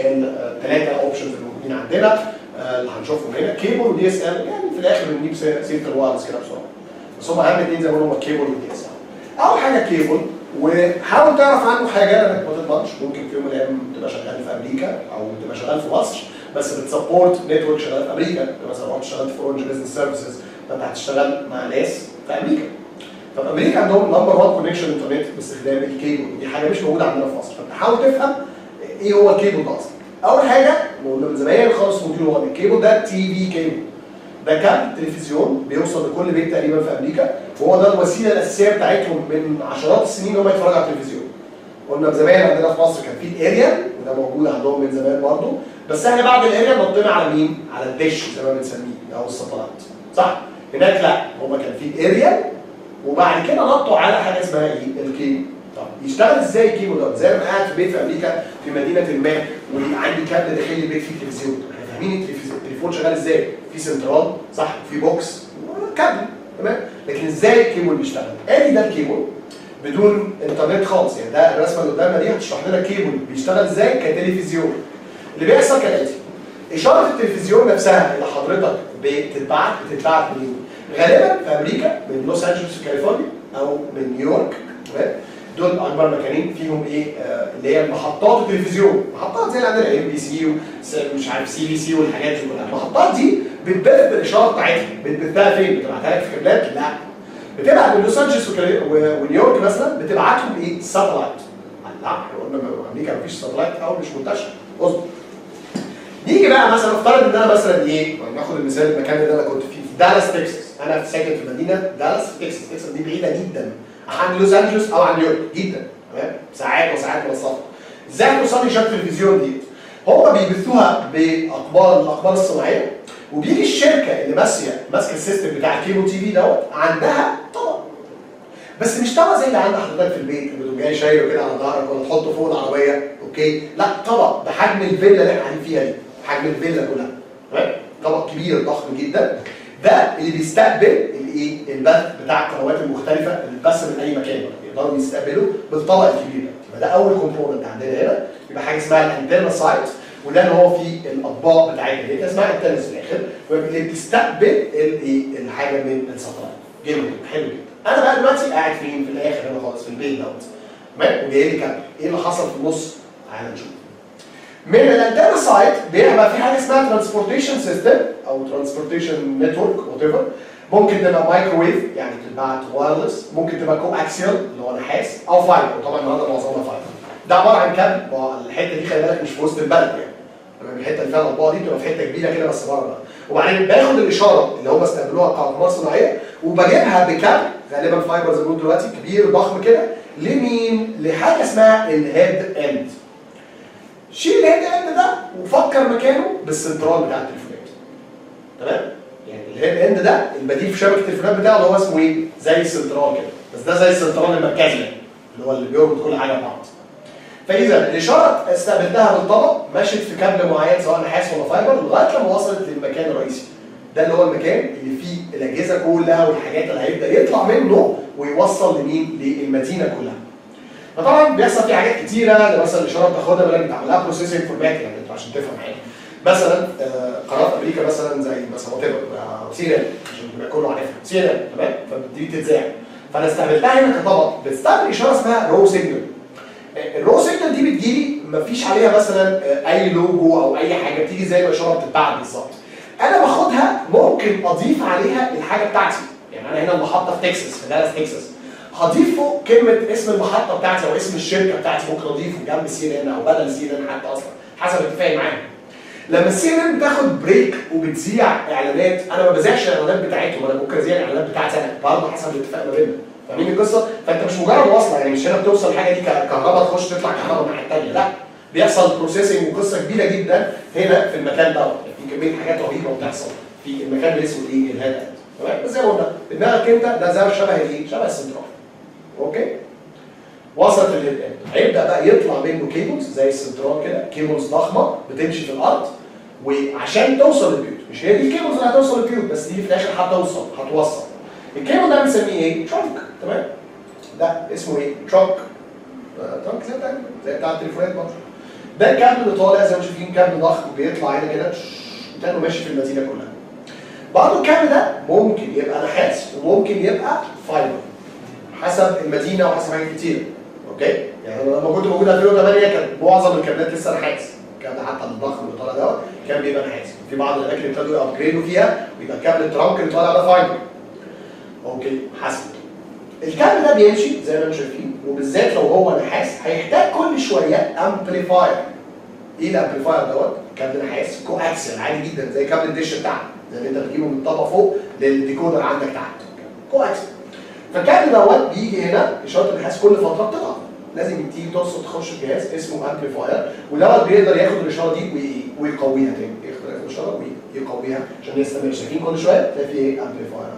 الثلاثه اوبشنز اللي موجودين عندنا آه، اللي هنشوفهم هنا كيبل ودي اس ال يعني في الاخر بنجيب سيره سيرة الوايرلس كده بسرعه بس هم اهم اثنين زي ما قلنا هم الكيبل والدي اس ال اول حاجه كيبل وحاول تعرف عنه حاجه لانك ما تضمنش ممكن في يوم من الايام تبقى شغال في امريكا او تبقى شغال في مصر بس بتسبورت نتورك شغال في امريكا يعني مثلا رحت اشتغلت في اورنج بزنس سيرفيسز فانت هتشتغل مع ناس في امريكا ففي امريكا عندهم نمبر 1 كونكشن انترنت باستخدام الكيبل دي حاجه مش موجوده عندنا في مصر فانت حاول تفهم ايه هو الكيبل ده اصلا اول حاجه وقلنا من زمان خالص مدير هو الكيبل ده تي في كيبل ده كابل تلفزيون بيوصل لكل بيت تقريبا في امريكا وهو ده الوسيله الاساسيه بتاعتهم من عشرات السنين ان هم يتفرجوا على التلفزيون قلنا من زمان عندنا في مصر كان في الاريال وده موجود عندهم من زمان برضه بس احنا بعد الاريال نطينا على مين؟ على الدش زي ما بنسميه او الساتلايت صح؟ هناك لا هما كان في الاريال وبعد كده نطوا على حاجه اسمها ايه؟ الكيبل طب يشتغل ازاي الكيبل ده؟ زي ما قاعد في بيت في امريكا في مدينه ما وعندي كابل داخل لي البيت فيه تلفزيون احنا فاهمين التلفزيون التليفون شغال ازاي؟ في سنترال صح؟ في بوكس كابل تمام؟ لكن ازاي الكيبل بيشتغل؟ ادي ده الكيبل بدون انترنت خالص يعني ده الرسمه اللي قدامنا دي هتشرح لنا الكيبل بيشتغل ازاي كتلفزيون اللي بيحصل كالاتي اشاره التلفزيون نفسها اللي حضرتك بتتبعت بتتبعت منين؟ غالبا في امريكا من لوس انجلوس في كاليفورنيا او من نيويورك تمام دول اكبر مكانين فيهم ايه آه اللي هي محطات التلفزيون محطات زي اللي عندنا ام بي سي ومش عارف سي بي سي والحاجات دي كلها المحطات دي بتبث بالاشاره بتاعتها بتبثها فين بتبعتها لك في كابلات لا بتبعت من لوس انجلوس وكالي- و- ونيويورك مثلا بتبعتهم ايه ساتلايت لا احنا قلنا قلنا ما- امريكا مفيش ساتلايت او مش منتشر اصبر نيجي بقى مثلا افترض ان انا مثلا ايه ناخد المثال المكان اللي انا كنت فيه في دالاس تكساس انا ساكن في مدينه دالاس تكساس تكساس دي بعيده جدا عن لوس انجلوس او عن نيويورك جدا تمام ساعات وساعات من السفر ازاي هتوصل لي شبكه التلفزيون دي هم بيبثوها باقمار الاقمار الصناعيه وبيجي الشركه اللي ماسيه ماسكه السيستم بتاع الكيبل تي في دوت عندها طبق بس مش طبق زي اللي عند حضرتك في البيت اللي تقوم جاي شايله كده على ظهرك ولا تحطه فوق العربيه اوكي لا طبق بحجم الفيلا اللي احنا قاعدين فيها دي حجم الفيلا كلها تمام طبق كبير ضخم جدا ده اللي بيستقبل الايه البث بتاع القنوات المختلفه اللي بتبث من اي مكان يقدروا يستقبلوا بالطبق الكبير ده يبقى ده اول كومبوننت عندنا هنا يبقى حاجه اسمها الانترنا سايت وده اللي هو فيه الاطباق بتاعتنا اللي هي اسمها انترنس في الاخر واللي بتستقبل الايه الحاجه من الساتلايت جميل حلو جدا انا بقى دلوقتي قاعد فين في الاخر هنا خالص في البيت دوت تمام وجاي لي كابل ايه اللي حصل في النص تعالى نشوف من الانترنال سايت بيبقى في حاجه اسمها ترانسبورتيشن سيستم او ترانسبورتيشن نتورك وات ايفر ممكن تبقى مايكروويف يعني تتبعت وايرلس ممكن تبقى كو اكسيال اللي هو نحاس او فايبر وطبعا النهارده معظمها فايبر ده عباره عن كابل ما هو الحته دي خلي بالك مش في وسط البلد يعني تمام الحته اللي فيها الاطباق دي بتبقى في حته كبيره كده بس بره وبعدين باخد الاشاره اللي هم استقبلوها كاقمار صناعيه وبجيبها بكابل غالبا فايبر زي ما بنقول دلوقتي كبير ضخم كده لمين؟ لحاجه اسمها الهيد اند شيل الهيد اند ده وفكر مكانه بالسنترال بتاع التليفونات تمام؟ يعني الهيد اند ده البديل في شبكه التليفونات بتاعه اللي هو اسمه ايه؟ زي السنترال كده بس ده زي السنترال المركزي يعني اللي هو اللي بيربط كل حاجه ببعض فاذا الاشاره استقبلتها بالطبق مشت في كابل معين سواء نحاس ولا فايبر لغايه لما وصلت للمكان الرئيسي ده اللي هو المكان اللي فيه الاجهزه كلها والحاجات اللي هيبدا يطلع منه ويوصل لمين؟ للمدينه كلها. فطبعا بيحصل فيه حاجات كتيره ده مثلا الاشاره بتاخدها بالك بتعمل لها بروسيسنج فورمات يعني انت عشان تفهم حاجه. مثلا آه، قناه امريكا مثلا زي مثلا وات سي ان عشان يبقى كله عارفها سي ان تمام فبتبتدي تتذاع فانا استقبلتها هنا كطبق بتستقبل اشاره اسمها رو سيجنال الرو سيجنال دي بتجيلي مفيش عليها مثلا اي لوجو او اي حاجه بتيجي زي ما الاشاره بتتبعت بالظبط انا باخدها ممكن اضيف عليها الحاجه بتاعتي يعني انا هنا المحطه في تكساس في دالاس تكساس هضيف فوق كلمه اسم المحطه بتاعتي او اسم الشركه بتاعتي ممكن اضيفه جنب سي ان او بدل سي ان حتى اصلا حسب اتفاقي معاهم لما السي ان ان بتاخد بريك وبتذيع اعلانات انا ما بذيعش الاعلانات بتاعتهم انا ممكن اذيع الاعلانات بتاعتي انا برضه حسب الاتفاق ما بيننا فاهمين القصه؟ فانت مش مجرد وصله يعني مش هنا بتوصل الحاجه دي كهرباء تخش تطلع كهرباء الناحيه الثانيه لا بيحصل بروسيسنج وقصه كبيره جدا هنا في المكان دوت يعني في كميه حاجات رهيبه بتحصل في المكان اللي اسمه ايه؟ الهاد اند تمام؟ بس زي ما قلنا دماغك انت ده زي شبه الايه؟ شبه السنترال اوكي؟ وصلت الهيد اند هيبدا بقى يطلع منه كيبلز زي السنترال كده كيبلز ضخمه بتمشي في الارض وعشان توصل للبيوت مش هي دي الكيبلز اللي هتوصل للبيوت بس دي في الاخر هتوصل هتوصل الكيبل ده بنسميه ايه؟ ترانك تمام؟ ده اسمه ايه؟ ترانك ترانك زي بتاع زي بتاع التليفونات برضه ده الكابل اللي طالع زي ما شايفين كابل ضخم بيطلع هنا كده كانه ماشي في المدينه كلها برضه الكابل ده ممكن يبقى نحاس وممكن يبقى فايبر حسب المدينه وحسب حاجات كتير اوكي يعني أنا لما كنت موجود 2008 كان معظم الكابلات لسه نحاس الكابل حتى الضخم اللي طالع دوت كان بيبقى نحاس في بعض الاماكن ابتدوا يابجريدوا فيها ويبقى الكابل الترانك اللي طالع ده فايبر اوكي حسب الكابل ده بيمشي زي ما انتم شايفين وبالذات لو هو نحاس هيحتاج كل شويه امبليفاير ايه الامبليفاير دوت؟ كابل نحاس كو اكسل عادي جدا زي كابل الدش بتاعك زي اللي انت بتجيبه من الطبقه فوق للديكودر عندك تحت كو اكسل فالكابل دوت بيجي هنا اشاره النحاس كل فتره بتقع لازم تيجي توصل تخش جهاز اسمه امبليفاير ودوت بيقدر ياخد الاشاره دي وي- ويقويها تاني ياخد الاشاره ويقويها عشان يستمر شايفين كل شويه تلاقي في ايه امبليفاير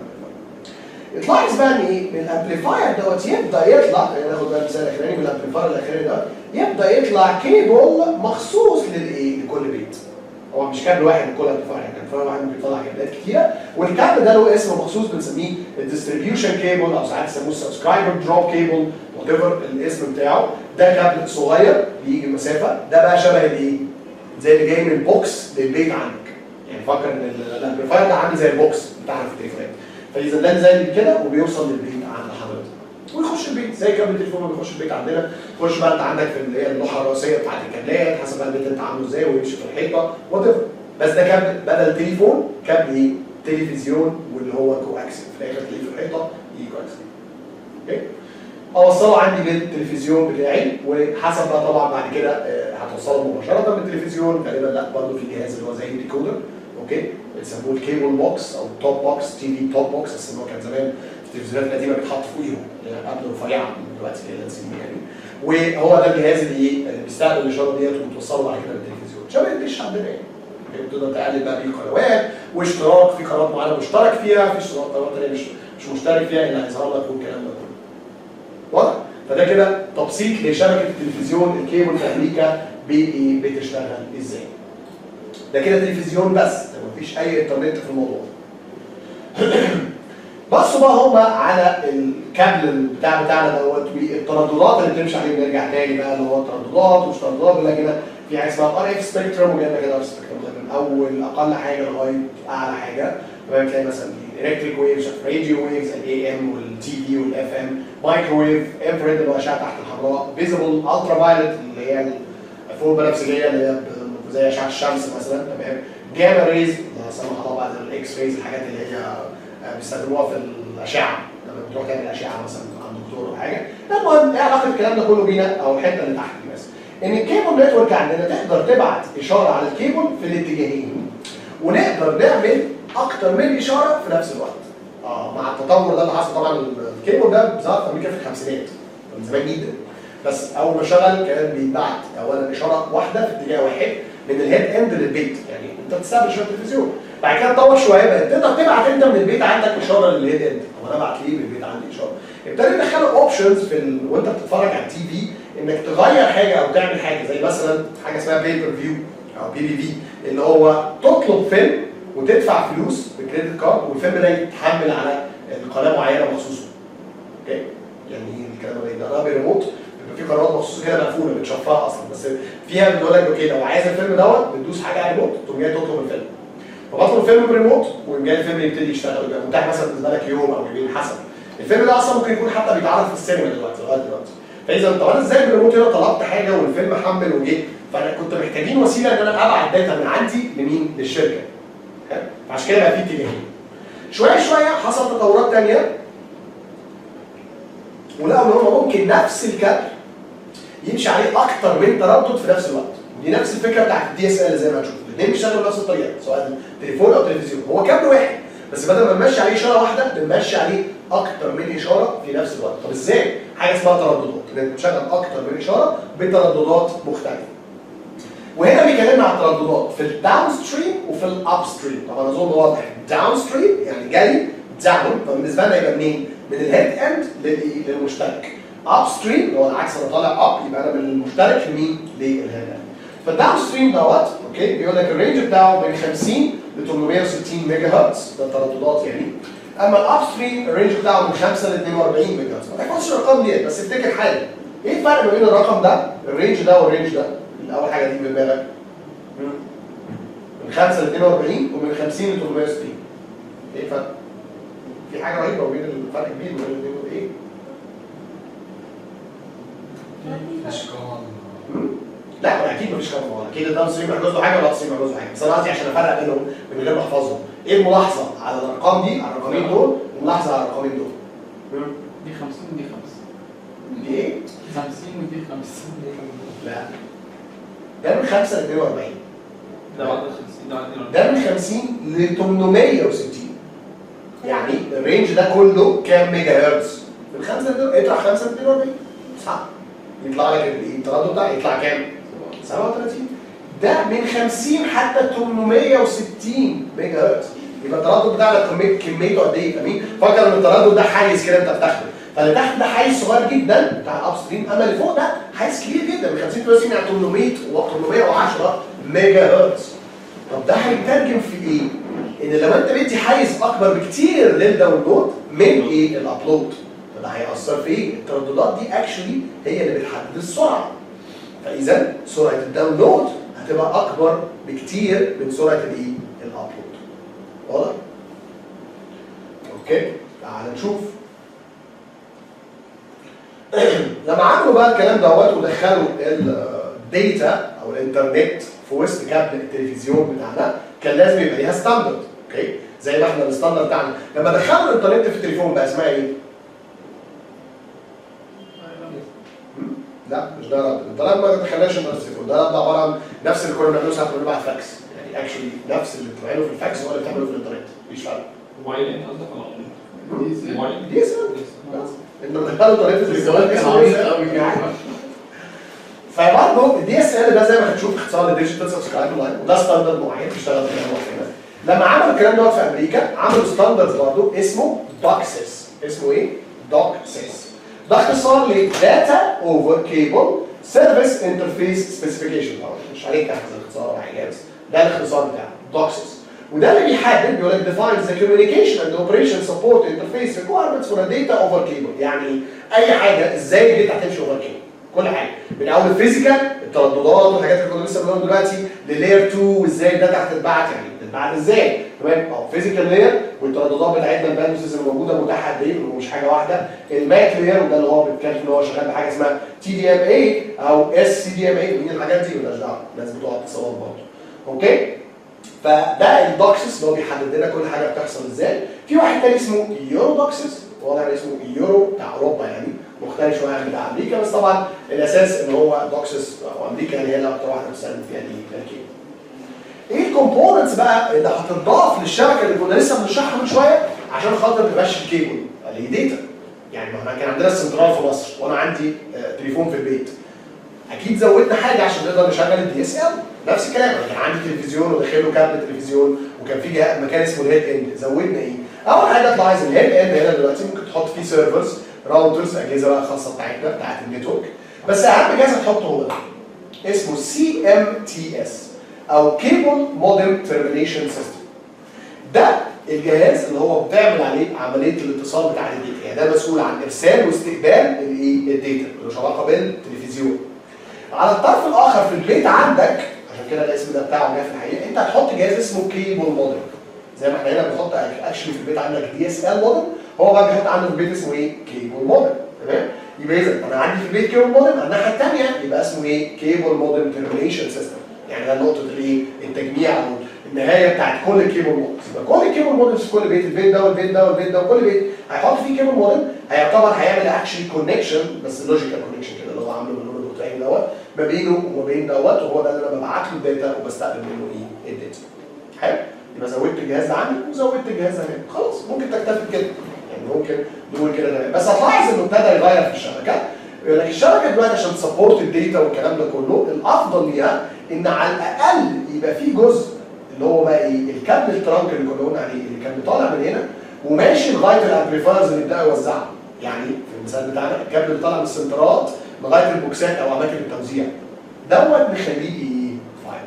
تلاحظ بقى ان ايه من الامبليفاير دوت يبدا يطلع يعني ناخد بقى المثال الاخراني من الامبليفاير الاخراني ده يبدا يطلع كيبل مخصوص للايه لكل بيت هو مش كابل واحد لكل امبليفاير يعني امبليفاير واحد ممكن يطلع كابلات كتيره والكابل ده له اسم مخصوص بنسميه الديستريبيوشن كيبل او ساعات يسموه السبسكرايبر دروب كيبل وات ايفر الاسم بتاعه ده كابل صغير بيجي مسافه ده بقى شبه الايه؟ زي اللي جاي من البوكس للبيت عندك يعني فكر ان ال- الامبليفاير ده عامل زي البوكس بتاعنا في التليفونات فاذا ده زي كده وبيوصل للبيت عند حضرتك ويخش البيت زي كابل التليفون ما بيخش البيت عندنا تخش بقى انت عندك في اللي هي اللوحه الرئيسيه بتاعت الكابلات حسب بقى البيت انت عامله ازاي ويمشي في الحيطه وات بس ده كابل بدل تليفون كابل ايه؟ تلفزيون واللي هو كو اكسل في الاخر تلاقيه في الحيطه يجي كو اكسل اوكي اوصله عندي بالتلفزيون بتاعي وحسب بقى طبعا بعد كده آه، هتوصله مباشره بالتلفزيون غالبا لا برضه في جهاز اللي هو زي الديكودر اوكي بيسموه الكيبل بوكس او التوب بوكس تي في توب بوكس بس هو كان زمان في التلفزيونات القديمه بيتحط فوقيهم يعني قبل رفيعه دلوقتي كده لازم يعني وهو ده الجهاز اللي اللي بيستقبل الاشاره ديت وتوصله بعد كده بالتلفزيون شبه الدش عندنا يعني يعني تقدر تقلب بقى بيه قنوات واشتراك في قنوات معينه مشترك فيها في اشتراك قنوات ثانيه مش مش مشترك فيها اللي هيظهر لك والكلام ده كله واضح؟ فده كده تبسيط لشبكه التلفزيون الكيبل في امريكا بايه بتشتغل ازاي ده كده تلفزيون بس ده مفيش اي انترنت في الموضوع بصوا بقى هما على الكابل بتاع بتاعنا دوت والترددات اللي بتمشي عليه بنرجع تاني بقى اللي هو الترددات ومش ترددات بيقول لك هنا في حاجه اسمها ار اف سبيكترم وجايب لك ار اف سبيكترم من اول اقل حاجه لغايه اعلى حاجه تمام تلاقي مثلا الكتريك ويفز راديو ويفز الاي ام والتي في والاف ام مايكروويف انفراد اللي هو اشعه تحت الحمراء فيزبل الترا فايلت اللي هي الفوق بنفسجيه اللي هي ب- زي اشعه الشمس مثلا تمام جاما ريز لا سمح الله بقى زي الاكس ريز الحاجات اللي هي آه، بيستخدموها في الاشعه لما بتروح تعمل اشعه مثلا عند دكتور او حاجه المهم ايه علاقه الكلام ده كله بينا او الحته اللي تحت دي بس ان الكيبل نتورك عندنا تقدر تبعت اشاره على الكيبل في الاتجاهين ونقدر نعمل اكتر من اشاره في نفس الوقت اه مع التطور ده اللي حصل طبعا الكيبل ده ظهر في امريكا في الخمسينات من زمان جدا بس اول ما اشتغل كان بيتبعت اولا اشاره واحده في اتجاه واحد من الهيد اند للبيت يعني انت بتستقبل اشاره التلفزيون بعد كده اتطور شويه بقت تقدر تبعت انت من البيت عندك اشاره للهيد اند هو انا ابعت ليه من البيت عندي اشاره ابتدى يدخلوا اوبشنز في ال... وانت بتتفرج على التي في انك تغير حاجه او تعمل حاجه زي مثلا حاجه اسمها بيبر فيو او بي بي في اللي هو تطلب فيلم وتدفع فلوس بكريدت كارد والفيلم ده يتحمل على قناه معينه مخصوصه اوكي يعني الكلام ده ده بريموت بيبقى في قنوات مخصوصه كده مقفوله بتشفرها اصلا بس فيها بتقول لك اوكي لو عايز الفيلم دوت بتدوس حاجه على الريموت تقوم جاي تطلب الفيلم فبطلب الفيلم بريموت ويقوم جاي الفيلم يبتدي يشتغل يبقى متاح مثلا بالنسبه لك يوم او يومين حسب الفيلم ده اصلا ممكن يكون حتى بيتعرض في السينما دلوقتي لغايه دلوقتي فاذا طب انا ازاي بالريموت هنا طلبت حاجه والفيلم حمل وجه فانا كنت محتاجين وسيله ان انا ابعت داتا من عندي لمين؟ للشركه حلو؟ فعشان كده بقى في اتجاهين شويه شويه حصل تطورات ثانيه ولقوا ان هو ممكن نفس الكابل يمشي عليه اكتر من تردد في نفس الوقت ودي نفس الفكره بتاعت الدي اس ال زي ما هنشوف الاثنين بيشتغلوا بنفس الطريقه سواء تليفون او تلفزيون هو كابل واحد بس بدل ما نمشي عليه اشاره واحده بنمشي عليه اكتر من اشاره في نفس الوقت طب ازاي حاجه اسمها ترددات انك تشغل اكتر من اشاره بترددات مختلفه وهنا بيكلمنا عن الترددات في الداون ستريم وفي الاب ستريم طبعا اظن واضح داون ستريم يعني جاي داون فبالنسبه لنا يبقى منين؟ من الهيد اند للمشترك اب ستريم اللي هو العكس انا طالع اب يبقى انا من المشترك لمين؟ للهيد اند فالداون ستريم دوت اوكي بيقول لك الرينج بتاعه من 50 ل 860 ميجا هرتز ده الترددات يعني اما الاب ستريم الرينج بتاعه من 5 ل 42 ميجا هرتز ما تحفظش الارقام ديت بس افتكر حاجه ايه الفرق ما بين الرقم ده الرينج ده والرينج ده؟ اول حاجه دي في بالك من 5 ل 42 ومن 50 ل 860 ايه الفرق؟ في حاجه رهيبه بين الفرق كبير بين الاثنين دول ايه؟ اشكال لا هو اكيد مفيش كلام هو اكيد الداون ستريم محجوز له حاجه ولا ستريم محجوز له حاجه بس انا قصدي عشان افرق بينهم من غير ما احفظهم ايه الملاحظه على الارقام دي على الرقمين دول والملاحظه على الرقمين دول مم. دي 50 ودي 50 دي ايه؟ 50 ودي 50 لا ده من 5 ل 42 ده بعد 50 ده بعد 42 ده من 50 ل 860 يعني الرينج ده كله كام ميجا هرتز؟ من 5 ل اطرح 5 ل 42 صح يطلع لك الايه؟ التردد ده يطلع كام؟ 37 ده من 50 حتى 860 ميجا هرتز يبقى التردد بتاعنا كمية- كميته قد ايه فاهمين؟ فكر ان التردد ده حيز كده انت بتاخده فاللي تحت ده حيز صغير جدا بتاع الاب ستريم اما اللي فوق ده حيز كبير جدا من 50 ل 60 يعني 800 و 810 ميجا هرتز طب ده هيترجم في ايه؟ ان لو انت بدي حيز اكبر بكتير للداونلود من ايه؟ الابلود فده هيأثر في ايه؟ الترددات دي اكشولي هي اللي بتحدد السرعه فاذا سرعه الداونلود هتبقى اكبر بكتير من سرعه الايه؟ الابلود واضح؟ اوكي تعال نشوف لما عملوا بقى الكلام دوت ودخلوا الداتا او الانترنت في وسط كابل التلفزيون بتاعنا كان لازم يبقى ليها ستاندرد اوكي زي ما احنا الستاندرد بتاعنا لما دخلوا الانترنت في التليفون بقى اسمها ايه؟ لا مش ده رد الضرب ما تخليناش نقدر تليفون ده رد عباره عن نفس اللي كنا بنعمله ساعه ما بنبعت فاكس يعني اكشلي نفس اللي بتعمله في الفاكس هو اللي بتعمله في الانترنت مفيش فرق موبايل انت قصدك ولا دي سي. موبايل دي اسمها بس انت بتدخله طريقه السؤال كان عميق قوي كده فبرضه الدي اس ال ده زي ما هتشوف اختصار للديجيتال سبسكرايب لاين وده ستاندرد معين بيشتغل في معينه لما عملوا الكلام دوت في امريكا عملوا ستاندرد برضه اسمه دوكسيس اسمه ايه؟ دوكسيس ده اختصار لداتا اوفر كيبل سيرفيس انترفيس سبيسيفيكيشن طبعا مش عليك تحفظ الاختصار ولا حاجه بس ده الاختصار بتاعه دوكسيس وده اللي بيحدد بيقول لك defines the communication and operation support interface requirements for a data over cable يعني اي حاجه ازاي الداتا هتمشي over cable كل حاجه من اول الفيزيكال الترددات والحاجات اللي كنا لسه بنقولها دلوقتي للاير 2 وازاي الداتا هتتبعت يعني بتتبعت ازاي تمام اهو فيزيكال لاير والترددات بتاعتنا الباندوسز اللي موجوده متاحه قد ايه مش حاجه واحده الماك لاير وده اللي هو بيتكلم ان هو شغال بحاجه اسمها تي دي ام اي او اس سي دي ام اي مين الحاجات دي مالناش دعوه الناس بتوع اتصالات برضه اوكي فده الدوكسس اللي هو بيحدد لنا كل حاجه بتحصل ازاي في واحد تاني اسمه يورو دوكسس واضح ان اسمه يورو بتاع اوروبا يعني مختلف شويه عن بتاع امريكا بس طبعا الاساس ان هو دوكسس وامريكا يعني هي اللي اكتر واحده بتستخدم فيها دي الكيبل ايه الكومبوننتس بقى اللي هتضاف للشبكه اللي كنا لسه بنشرحها من شويه عشان خاطر تمشي الكيبل اللي هي داتا يعني ما احنا كان عندنا السنترال في مصر وانا عندي آه، تليفون في البيت اكيد زودنا حاجه عشان نقدر نشغل الدي اس ال نفس الكلام انا كان عندي تلفزيون وداخله كابل تلفزيون وكان في جهاز مكان اسمه الهيد اند زودنا ايه؟ اول حاجه تلاحظ الهيد اند هنا دلوقتي ممكن تحط فيه سيرفرز راوترز اجهزه بقى خاصه بتاعتنا بتاعت النتورك بس اهم جهاز هتحطه هو ده اسمه سي ام تي اس او كيبل مودم ترمينيشن سيستم ده الجهاز اللي هو بتعمل عليه عمليه الاتصال بتاع الداتا يعني ده مسؤول عن ارسال واستقبال الايه الداتا ملوش علاقه بالتلفزيون على الطرف الاخر في البيت عندك عشان كده الاسم ده بتاعه جاي في الحقيقه انت هتحط جهاز اسمه كيبل مودم زي ما احنا هنا بنحط اكشلي في البيت عندك دي اس ال مودم هو بقى بيحط عنده في البيت اسمه ايه؟ كيبل مودم تمام؟ يبقى اذا انا عندي في البيت كيبل مودم على الناحيه الثانيه يبقى اسمه ايه؟ كيبل مودم ترمينيشن سيستم يعني ده نقطه الايه؟ التجميع او النهايه بتاعت كل الكيبل مودمز يبقى كل الكيبل مودمز في كل بيت البيت ده والبيت ده والبيت ده وكل بيت هيحط فيه كيبل مودم هيعتبر هيعمل اكشلي كونكشن بس لوجيكال كونكشن كده اللي هو عامله باللون الدكتورين دوت ما بينه وما بين دوت وهو ده اللي انا ببعت له الداتا وبستقبل منه ايه؟ الداتا حلو؟ يبقى زودت الجهاز ده عندي وزودت الجهاز ده هنا خلاص ممكن تكتفي بكده يعني ممكن نقول كده تمام بس هتلاحظ انه ابتدى يغير في الشبكه يقول لك الشبكه دلوقتي عشان تسبورت الداتا والكلام ده كله الافضل ليها ان على الاقل يبقى في جزء اللي هو بقى ايه الكابل الترانك اللي كنا قلنا عليه اللي كان طالع من هنا وماشي لغايه الامبليفايرز اللي يبداوا يوزعوا يعني في المثال بتاعنا الكابل اللي طالع من السنترات لغايه البوكسات او اماكن التوزيع دوت نخليه ايه فايبر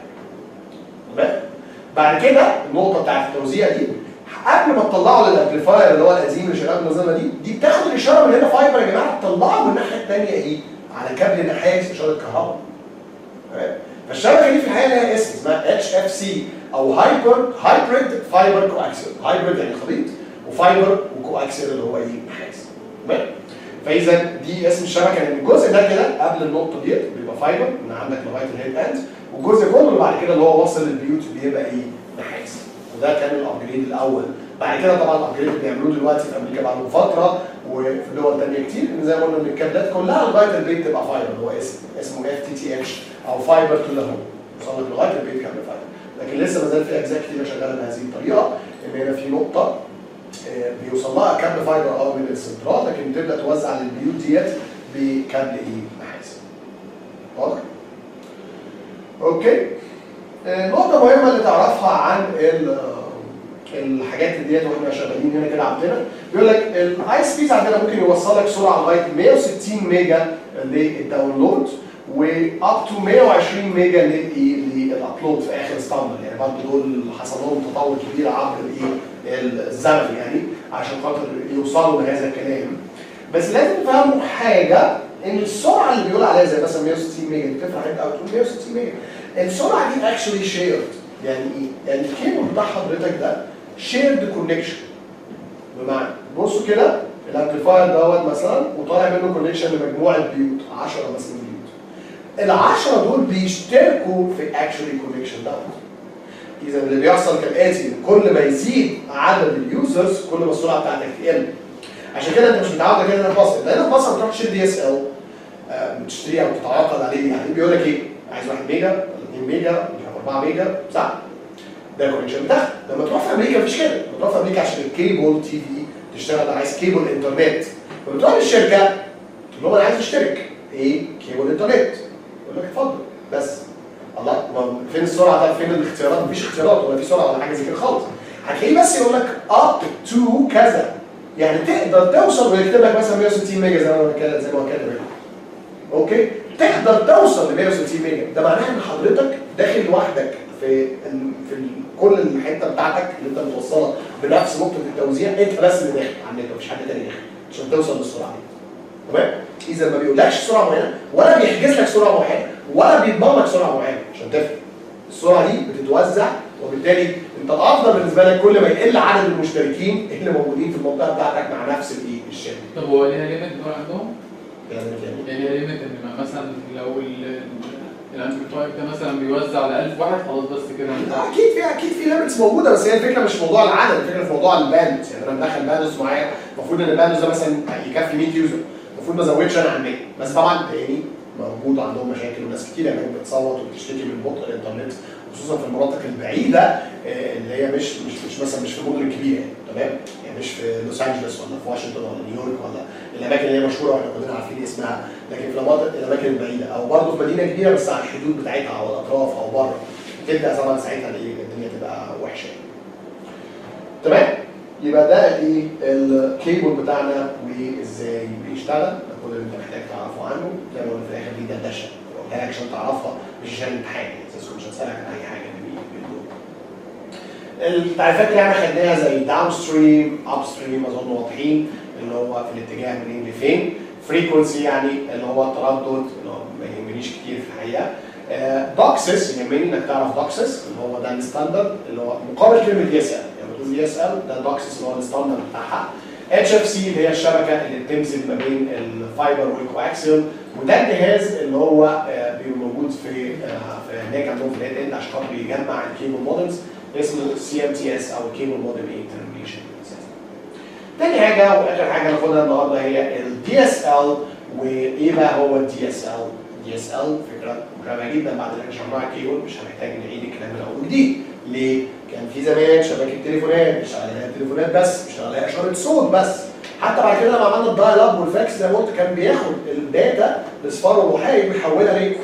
تمام بعد كده النقطه بتاعت التوزيع دي قبل ما تطلعه للامبليفاير اللي هو القديم اللي شغال بالنظام دي دي بتاخد الاشاره من هنا فايبر يا جماعه تطلعه من الناحيه الثانيه ايه على كابل نحاس اشاره كهرباء تمام فالشبكه دي في الحقيقه لها اسم اسمها اتش اف سي او هايبر هايبريد فايبر كواكسيال هايبريد يعني خليط وفايبر وكواكسيال اللي هو ايه نحاس تمام فاذا دي اسم الشبكه لان الجزء ده كده قبل النقطه ديت بيبقى فايبر من عندك لغايه الهيد اند والجزء كله اللي بعد كده اللي هو واصل للبيوت بيبقى ايه نحاس وده كان الابجريد الاول بعد كده طبعا الابجريد اللي بيعملوه دلوقتي في امريكا بعد فتره وفي دول ثانيه كتير ان زي ما قلنا ان الكابلات كلها لغايه البيت تبقى فايبر اللي هو اسم اسمه اف تي تي اتش او فايبر تو ذا هوم وصل لك لغايه البيت كابل فايبر لكن لسه ما زال في اجزاء كتيره شغاله بهذه الطريقه ان هنا في نقطه آه، بيوصل لها كابل فايبر اه من السنترال لكن تبدا توزع للبيوت ديت بكابل ايه نحاس واضح؟ اوكي آه، نقطة مهمة اللي تعرفها عن ال- الحاجات ديت واحنا شغالين هنا كده عندنا بيقول لك الاي سبيد عندنا ممكن يوصلك سرعة لغاية 160 ميجا للداونلود واب تو 120 ميجا للايه للابلود في اخر ستاندرد يعني برضه دول حصل لهم تطور كبير عبر الايه الزمن يعني عشان خاطر يوصلوا لهذا الكلام بس لازم تفهموا حاجه ان السرعه اللي بيقول عليها زي مثلا 160 ميجا دي تفرح انت او تقول 160 ميجا السرعه دي اكشولي شيرد يعني ايه؟ يعني الكيبل بتاع حضرتك ده شيرد كونكشن بمعنى بصوا كده الامبليفاير دوت مثلا وطالع منه كونكشن لمجموعه بيوت 10 مثلا بيوت العشرة دول بيشتركوا في اكشولي كونكشن دوت اذا اللي بيحصل كالاتي كل ما يزيد عدد اليوزرز كل ما السرعه بتاعتك تقل عشان كده انت مش متعود كده هنا في مصر لان في مصر بتروح تشيل دي اس ال آه، بتشتريه او تتعاقد عليه يعني بيقول لك ايه عايز 1 ميجا ولا 2 ميجا ولا 4 ميجا صح ده الكونكشن بتاعها لما تروح في امريكا مفيش كده لما تروح في امريكا عشان الكيبل تي في تشتغل عايز كيبل انترنت لما تروح للشركه تقول لهم انا عايز اشترك ايه كيبل انترنت يقول لك اتفضل بس الله ما فين السرعه ده فين الاختيارات مفيش اختيارات ولا في سرعه ولا حاجه زي كده خالص هتلاقيه بس يقول لك اب تو كذا يعني تقدر توصل ويكتب لك مثلا 160 ميجا زي ما هو كده زي ما هو كاتب هنا اوكي تقدر توصل ل 160 ميجا ده معناه ان حضرتك داخل لوحدك في ال في ال كل الحته بتاعتك اللي انت متوصلها بنفس نقطه التوزيع انت بس اللي داخل على النت مفيش حد تاني داخل عشان توصل للسرعه دي تمام اذا ما بيقولكش سرعه معينه ولا بيحجز لك سرعه معينه ولا بيضمن لك سرعه معينه عشان تفهم السرعه دي بتتوزع وبالتالي انت الافضل بالنسبه لك كل ما يقل عدد المشتركين اللي موجودين في المنطقه بتاعتك مع نفس الايه الشركه طب هو ليها ليميت دول عندهم؟ يعني يعني يعني ليها ليميت ان مثلا لو ال- الامبليفاير ده مثلا بيوزع على 1000 واحد خلاص بس كده لا، اكيد في اكيد في ليميتس موجوده بس هي الفكره مش في موضوع العدد الفكره في موضوع الباندوث يعني انا مدخل باندوث معايا المفروض ان الباندوث ده مثلا يكفي 100 يوزر المفروض ما ازودش انا عن 100 بس طبعا تاني موجود عندهم مشاكل وناس كتير يعني بتصوت وبتشتكي من بطء الانترنت خصوصا في المناطق البعيده آه، اللي هي مش مش مش مثلا مش في المدن الكبيره يعني تمام يعني مش في لوس انجلوس ولا في واشنطن ولا نيويورك ولا الاماكن اللي هي مشهوره واحنا كلنا عارفين اسمها لكن في المناطق الاماكن البعيده او برضه في مدينه كبيره بس على الحدود بتاعتها او الاطراف او بره تبدا طبعا ساعتها الايه الدنيا تبقى وحشه تمام يبقى ده الايه الكيبل بتاعنا وازاي بيشتغل ده كل اللي انت محتاج تعرفه عنه زي ما قلنا في الاخر دي دردشه بقولها لك عشان تعرفها مش عشان امتحان يعني اساسا مش هسالك عن اي حاجه من من دول التعريفات اللي احنا خدناها زي داون ستريم اب ستريم اظن واضحين اللي هو في الاتجاه منين لفين فريكونسي يعني اللي هو التردد اللي هو ما يهمنيش كتير في الحقيقه دوكسس يهمني انك تعرف دوكسس اللي هو ده الستاندرد اللي هو مقابل كلمه دي اس ال يعني بتقول دي اس ال ده دوكسس اللي هو الستاندرد بتاعها اتش اف سي اللي هي الشبكه اللي بتمزج ما بين الفايبر والكواكسيوم وده الجهاز اللي هو آه، بيبقى موجود في آه، في هناك عندهم في الهيد اند عشان خاطر يجمع الكيبل مودلز اسمه سي ام تي اس او كيبل موديل انترميشن تاني حاجه واخر حاجه ناخدها النهارده هي الدي اس ال وايه بقى هو الدي اس ال؟ الدي اس ال فكره مهمه جدا بعد اللي احنا شرحناها الكيبل مش هنحتاج نعيد الكلام من اول وجديد ليه؟ كان في زمان شبكه تليفونات بيشتغل عليها تليفونات بس بيشتغل عليها اشاره صوت بس حتى بعد كده لما عملنا الدايل اب والفاكس زي ما قلت كان بياخد الداتا باصفار ومحايد ويحولها لايه؟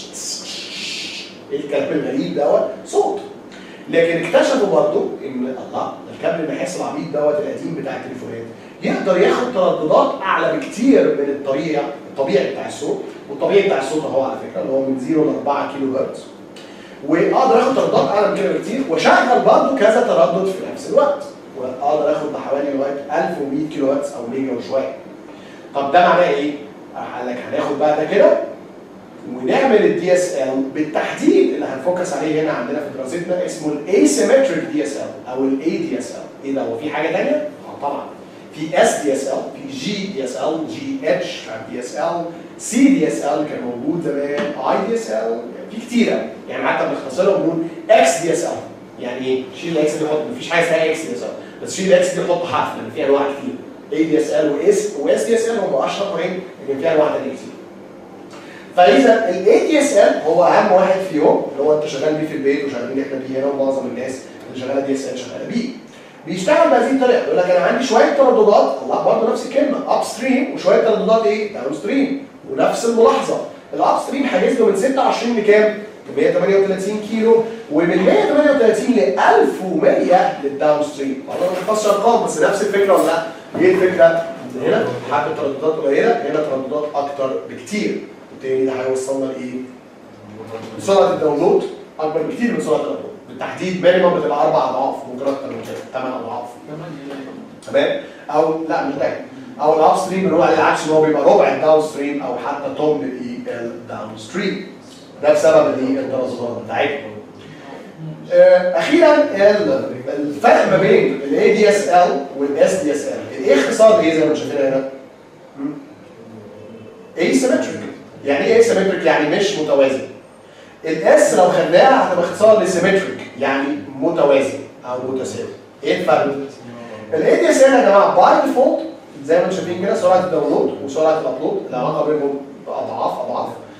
ايه الكلام الغريب دوت؟ صوت لكن اكتشفوا برضو ان الله الكابل النحاس العبيط دوت القديم بتاع التليفونات يقدر ياخد ترددات اعلى بكتير من الطبيعي الطبيعي بتاع الصوت والطبيعي بتاع الصوت اهو على فكره اللي هو من 0 ل 4 كيلو هرتز واقدر اخد ترددات اعلى من كده بكتير واشغل برضه كذا تردد في نفس الوقت واقدر اخد بحوالي لغايه 1100 كيلو هرتز او ميجا وشويه طب ده معناه ايه؟ راح قال لك هناخد بقى ده كده ونعمل الدي اس ال بالتحديد اللي هنفوكس عليه هنا عندنا في دراستنا اسمه الاسيمتريك دي اس ال او الاي دي اس ال ايه ده هو في حاجه ثانيه؟ اه طبعا في اس دي اس ال في جي دي اس ال جي اتش دي اس ال سي دي اس ال كان موجود زمان اي دي اس ال في كتيره يعني حتى بنختصرها ونقول اكس دي اس ال يعني ايه؟ شيل الاكس دي حط مفيش حاجه اسمها اكس دي اس ال بس شيل الاكس دي حط حرف لان في انواع كتير اي دي اس ال واس واس دي اس ال هم اشهر نوعين لكن في انواع ثانيه كتير فاذا الاي دي اس ال هو اهم واحد فيهم اللي هو انت شغال بيه في البيت وشغالين احنا بيه هنا ومعظم الناس اللي شغاله دي اس ال شغاله بيه. بيشتغل بهذه الطريقه يقول لك انا عندي شويه ترددات الله برضه نفس الكلمه اب ستريم وشويه ترددات ايه؟ داون ستريم ونفس الملاحظه الاب ستريم حاجز له من 26 لكام؟ ل 138 كيلو ومن 138 ل 1100 للداون ستريم. والله ما بنحفظش ارقام بس نفس الفكره ولا لا؟ ايه الفكره؟ إن هنا حبه ترددات قليله هنا ترددات اكتر بكتير. وبالتالي ده هيوصلنا لايه؟ سرعه الداونلود اكبر بكتير من سرعه الابلود بالتحديد مينيمم بتبقى اربع اضعاف ممكن اكتر من كده ثمان اضعاف تمام او لا مش دايما او الاب ستريم اللي هو على العكس ان هو بيبقى ربع الداون ستريم او حتى ثمن الايه الداون ستريم ده بسبب الايه الترددات بتاعتهم آه، اخيرا ال- الفرق ما بين الاي دي اس ال والاس دي اس ال الايه اختصار ايه زي ما انتم شايفين هنا asymmetric يعني ايه asymmetric يعني مش متوازي الاس لو خدناها هتبقى اختصار لسيمتريك يعني متوازي او متساوي ايه الفرق؟ الاي دي اس ال يا جماعه باي ديفولت زي ما انتم شايفين كده سرعه الداونلود وسرعه الابلود العلاقه بينهم اضعاف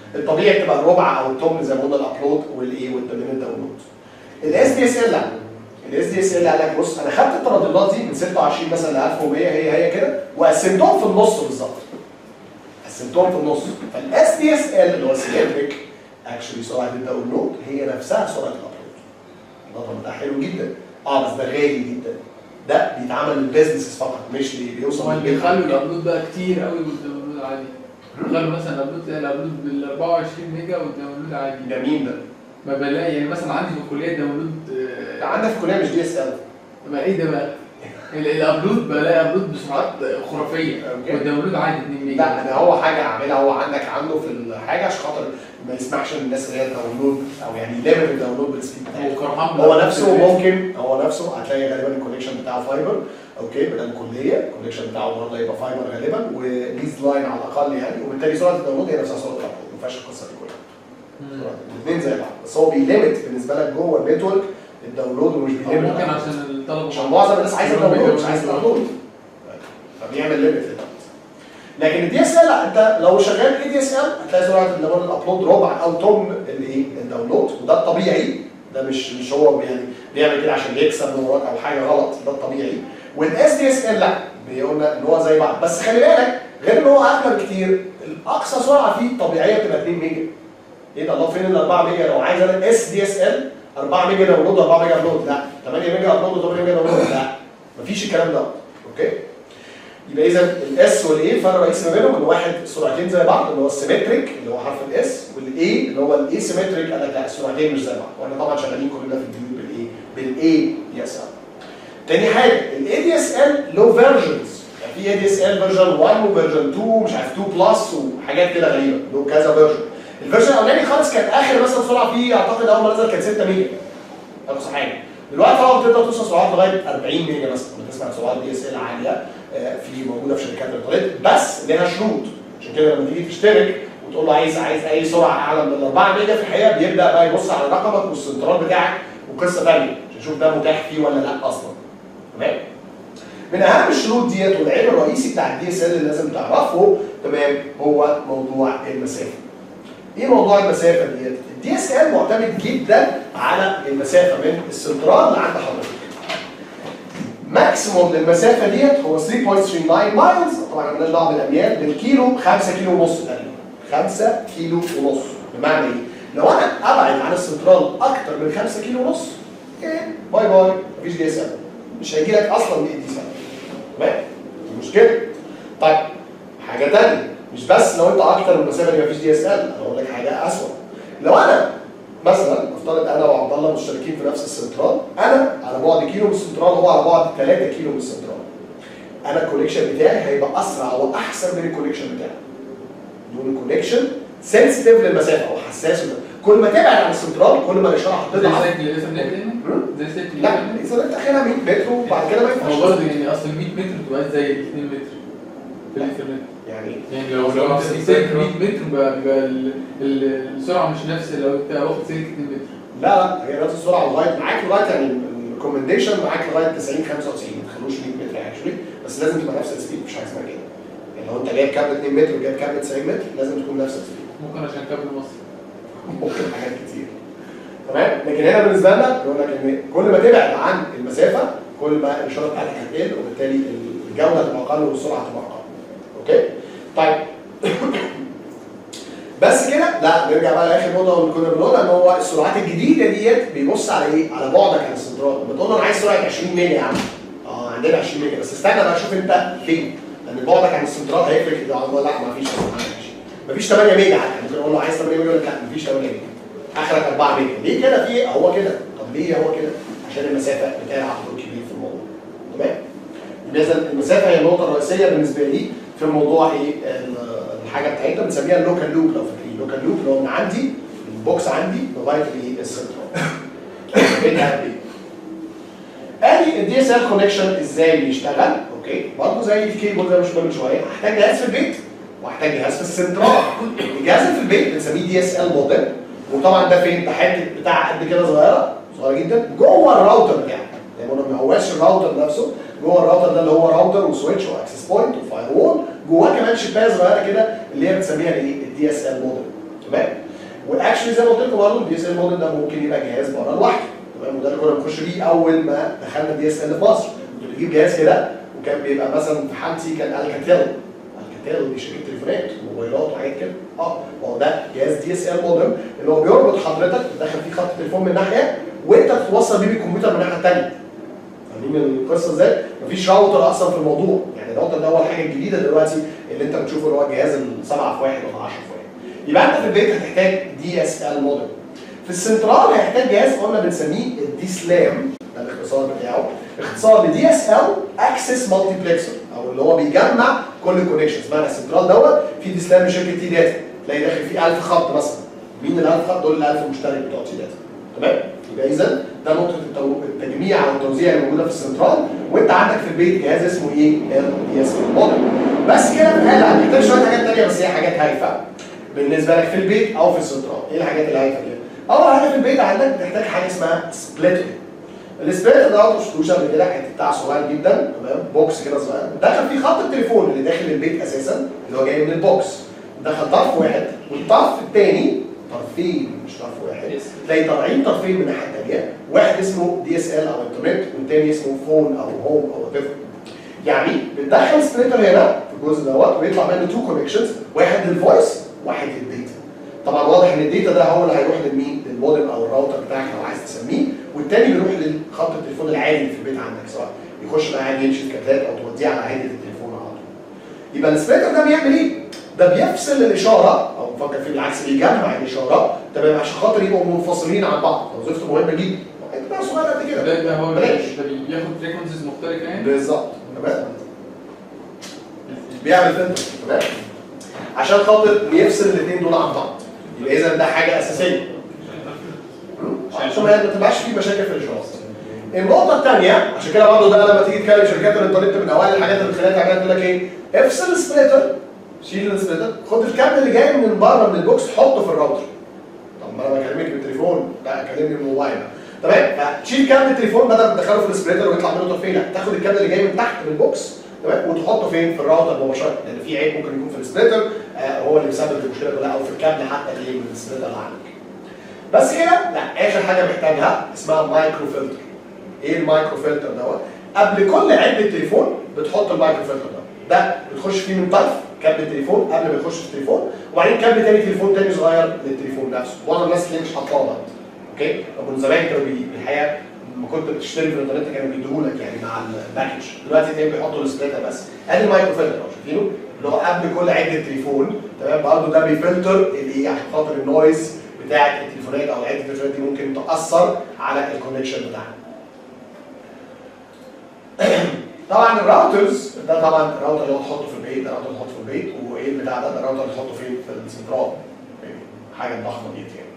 الطبيعي بتبقى الربع او الثمن زي ما قلنا الابلود والايه والتمرين الداونلود الاس دي اس ال لا الاس دي اس ال قال لك بص انا خدت الترددات دي من 26 مثلا ل 1100 هي هي كده وقسمتهم في النص بالظبط قسمتهم في النص فالاس دي اس ال اللي هو سيمتريك اكشلي سرعه الداونلود هي نفسها سرعه الابلود الرقم ده حلو جدا اه بس ده غالي جدا ده بيتعمل للبيزنسز فقط مش اللي بيوصل هما للبيت. بيخلوا الابلود بقى كتير قوي والداونلود العادي بيخلوا مثلا الابلود تلاقي الابلود بال 24 ميجا والداونلود عادي ده مين ده؟ ما بلاقي يعني مثلا عندي في الكليه الداونلود آه، ده عندك في الكليه مش دي اس ال ما ايه ده بقى؟ ال- الابلود بلاقي ابلود بسرعات خرافيه أوكي. والداونلود عادي 2 ميجا لا ده هو حاجه عاملها هو عندك عنده في الحاجه عشان خاطر ما يسمحش للناس اللي هي الداونلود او يعني يليمت الداونلود بالسبيد بتاعته هو كرهان هو نفسه ممكن هو نفسه هتلاقي غالبا الكونكشن بتاعه فايبر اوكي بدل كليه الكونكشن بتاعه برضه هيبقى فايبر غالبا وليز لاين على الاقل يعني وبالتالي سرعه الداونلود هي نفسها سرعه الابلود ما فيهاش القصه دي كلها الاثنين زي بعض بس هو بيليمت بالنسبه لك جوه النتورك الداونلود ومش أو بيليمت ممكن عشان الطلبه عشان معظم الناس عايزه الداونلود مش عايزه الابلود فبيعمل ليميت لكن الدي اس ال لا انت لو شغال اي دي اس ال هتلاقي سرعه الداونلود الابلود ربع او تم الايه الداونلود وده الطبيعي ده مش مش هو يعني بيعمل كده عشان يكسب من وراك او حاجه غلط ده الطبيعي والاس دي اس ال لا بيقولنا ان هو زي بعض بس خلي بالك غير ان هو اغلى بكتير الاقصى سرعه فيه طبيعيه بتبقى 2 ميجا ايه ده الله فين ال 4 ميجا لو عايز انا اس دي اس ال 4 ميجا داونلود و4 ميجا ابلود لا 8 ميجا ابلود و8 ميجا داونلود لا مفيش الكلام ده اوكي يبقى اذا الاس والاي الفرق الرئيسي ما بينهم ان واحد سرعتين زي بعض اللي هو السيمتريك اللي هو حرف الاس والاي اللي هو الاي سيمتريك قال لك لا السرعتين مش زي بعض واحنا طبعا شغالين كلنا في البيوت بالايه بالاي دي اس ال تاني حاجه الاي دي اس ال له فيرجنز يعني في اي دي اس ال فيرجن 1 وفيرجن 2 مش عارف 2 بلس وحاجات كده غريبه له كذا فيرجن الفيرجن الاولاني خالص كان اخر مثلا سرعه فيه اعتقد اول ما نزل كان 6 ميجا اقصى حاجه دلوقتي طبعا بتقدر توصل سرعات لغايه 40 ميجا مثلا بتسمع سرعات دي اس ال عاليه آه، في موجوده في شركات الانترنت بس لها شروط عشان كده لما تيجي تشترك وتقول له عايز عايز اي سرعه اعلى من ال 4 ميجا في الحقيقه بيبدا بقى يبص على رقمك والسنترال بتاعك وقصه ثانيه عشان يشوف ده متاح فيه ولا لا اصلا تمام من اهم الشروط ديت والعيب الرئيسي بتاع الدي اس ال اللي لازم تعرفه تمام هو موضوع المسافه ايه موضوع المسافه ديت الدي اس ال معتمد جدا على المسافه من السنترال لعند حضرتك ماكسيموم للمسافه ديت هو 3.39 مايلز طبعا مالناش دعوه بالاميال بالكيلو 5 كيلو ونص تقريبا 5 كيلو ونص بمعنى ايه؟ لو انا ابعد عن السنترال اكتر من 5 كيلو ونص ايه باي باي مفيش دي اس ال مش هيجي لك اصلا دي اس ال تمام دي مشكله طيب حاجه ثانيه مش بس لو انت اكتر من المسافه دي مفيش دي اس ال انا اقول لك حاجه اسوء لو انا مثلا افترض انا وعبد الله مشتركين في نفس السنترال انا على بعد كيلو من السنترال هو على بعد 3 كيلو من السنترال انا الكونكشن بتاعي هيبقى اسرع واحسن من الكونكشن بتاعي دون الكونكشن سنسيتيف للمسافه او حساس لل- كل ما تبعد عن السنترال كل ما الاشاره زي هتضعف سلك اللي لسه بنلاقي زي سلك اللي لا لسه اذا انت اخرها 100 متر وبعد كده ما ينفعش هو برضه يعني اصل 100 متر تبقى زي 2 متر في الانترنت يعني يعني لو لو انت في سلك 100 متر بيبقى بيبقى ال- ال- السرعه مش نفس لو انت واخد سلك 2 متر لا لا هي نفس السرعه لغايه معاك لغايه يعني الريكومنديشن معاك لغايه 90 95 ما تخلوش 100 متر اكشولي بس لازم تبقى نفس السبيد مش حاجه اسمها كده يعني لو انت جايب كابل 2 متر وجايب كابل 90 متر لازم تكون نفس السبيد ممكن عشان كابل مصر ممكن حاجات كتير تمام لكن هنا بالنسبه لنا بيقول لك ان كل ما تبعد عن المسافه كل ما الاشاره بتاعتك هتقل وبالتالي الجوده هتبقى اقل والسرعه هتبقى اقل اوكي طيب بس كده لا نرجع بقى لاخر نقطه اللي كنا بنقولها ان هو السرعات الجديده ديت بيبص على ايه؟ على بعدك عن السنترال لما تقول له انا عايز سرعه 20 ميجا يا عم اه عندنا 20 ميجا بس استنى بقى شوف انت فين لان بعدك عن السنترال هيفرق اذا لا ما فيش مفيش 8 ميجا حتى ممكن اقول له عايز 8 ميجا يقول لك لا مفيش 8 ميجا اخرك 4 ميجا ليه كده في إيه؟ هو كده طب ليه هو كده عشان المسافه بتلعب دور كبير في الموضوع تمام اذا المسافه هي النقطه الرئيسيه بالنسبه لي في موضوع ايه ال- الحاجه بتاعتنا بنسميها اللوكال لوب لو فاكرين اللوكال لوب اللي هو من عندي البوكس عندي لغايه الايه السنترال بينها قد ايه ادي الدي اس ال كونكشن ازاي بيشتغل اوكي برضه زي الكيبل زي ما شفنا من شويه هحتاج جهاز في البيت واحتاج جهاز في السنترال الجهاز اللي في البيت بنسميه دي اس ال موديل وطبعا ده فين ده حته بتاع قد كده صغيره صغيره جدا جوه الراوتر بتاعك يعني ما هواش الراوتر نفسه جوه الراوتر ده اللي هو راوتر وسويتش واكسس بوينت وفاير وول جواه كمان شبايه صغيره كده اللي هي بنسميها الايه الدي اس ال موديل تمام واكشلي زي ما قلت لكم برضه الدي اس ال موديل ده ممكن يبقى جهاز بره لوحده تمام وده اللي كنا بنخش بيه اول ما دخلنا الدي اس ال في مصر كنت بجيب جهاز كده وكان بيبقى مثلا في حالتي كان الكاتيل الكاتيل دي شركه تليفونات وموبايلات وحاجات كده اه ما هو ده جهاز دي اس ال موديل اللي هو بيربط حضرتك تدخل فيه خط تليفون من ناحيه وانت تتوصل بيه بالكمبيوتر من الناحيه الثانيه فاهمين القصه ازاي؟ مفيش راوتر اصلا في الموضوع يعني الراوتر ده هو الحاجه الجديده دلوقتي اللي انت بتشوفه اللي هو الجهاز السبعه في واحد ولا 10 في واحد يبقى انت في البيت هتحتاج دي اس ال موديل في السنترال هيحتاج جهاز قلنا بنسميه الدي سلام ده الاختصار بتاعه اختصار لدي اس ال اكسس مالتيبلكسر او اللي هو بيجمع كل الكونكشنز معنى السنترال دوت في دي سلام شركه تي داتا تلاقي داخل فيه 1000 خط مثلا مين ال 1000 خط دول ال 1000 مشترك بتوع تي داتا تمام يبقى اذا ده نقطه التو- التجميع او التوزيع اللي موجوده في السنترال وانت عندك في البيت جهاز اسمه ايه؟ ال دي اس ال موديل بس كده في الحاله هنحتاج شويه حاجات ثانيه بس هي حاجات هايفه بالنسبه لك في البيت او في السنترال ايه الحاجات اللي هايفه دي؟ اول حاجه في البيت عندك بتحتاج حاجه اسمها سبليتر السبليتر ده ما شفتوش قبل كده حته بتاع صغير جدا تمام بوكس كده صغير دخل فيه خط التليفون اللي داخل البيت اساسا اللي هو جاي من البوكس دخل طرف واحد والطرف الثاني طرفين مش طرف واحد تلاقي طالعين طرفين من الناحيه الثانيه واحد اسمه دي اس ال او انترنت والثاني اسمه فون او هوم او وات يعني بتدخل سبليتر هنا في الجزء دوت ويطلع منه تو كونكشنز واحد للفويس واحد للديتا طبعا واضح ان الداتا ده هو اللي هيروح لمين؟ للمودم او الراوتر بتاعك لو عايز تسميه والتاني بيروح للخط التليفون العادي اللي في البيت عندك سواء يخش بقى عادي يمشي في كابلات او توديه على عادة التليفون على طول. يبقى السبليتر ده بيعمل ايه؟ ده بيفصل الاشاره او نفكر فيه بالعكس بيجمع الاشاره تمام عشان خاطر يبقوا منفصلين عن بعض وظيفته مهمه جدا. انت بقى صغير قد كده ده ده هو بلاش. ده بياخد فريكونسيز مختلفه يعني بالظبط تمام بيعمل فلتر تمام عشان خاطر يفصل الاثنين دول عن بعض يبقى اذا ده حاجه اساسيه عشان ما ما تبقاش في مشاكل في الاشارات النقطه الثانيه عشان كده برضه ده لما تيجي تكلم شركات الانترنت من اوائل الحاجات اللي بتخليها تعملها تقول لك ايه افصل السبليتر شيل السبليتر خد الكابل اللي جاي من بره من البوكس حطه في الراوتر طب ما انا بكلمك بالتليفون لا كلمني بالموبايل تمام فتشيل كابل التليفون بدل ما تدخله في السبليتر ويطلع منه طرفين لا تاخد الكابل اللي جاي من تحت من البوكس تمام وتحطه فين في الراوتر مباشره لان في عيب ممكن يكون في السبليتر آه هو اللي مسبب المشكله كلها او في الكابل حتى اللي من السبليتر اللي عندك بس كده لا اخر حاجه محتاجها اسمها مايكرو فلتر ايه المايكرو فلتر دوت قبل كل علبه تليفون بتحط المايكرو فلتر ده ده بتخش فيه من طرف كابل التليفون قبل ما يخش في التليفون وبعدين كابل تاني تليفون تاني صغير للتليفون نفسه معظم الناس اللي مش حاطاه ده اوكي طب من زمان كانوا بي- الحقيقه لما كنت بتشتري في الانترنت كانوا بيديهولك يعني مع الباكج دلوقتي تلاقيهم بيحطوا السبليتر بس ادي المايكرو فلتر اهو شايفينه اللي هو قبل كل عده تليفون تمام برضه ده بيفلتر الايه عشان خاطر النويز بتاعت التليفونات او عده التليفونات دي ممكن تاثر على الكونكشن بتاعها طبعا الراوترز ده طبعا الراوتر اللي هو تحطه في البيت ده راوتر تحطه في البيت وايه البتاع ده ده الراوتر اللي تحطه فين في السنترال حاجه ضخمه جدا يعني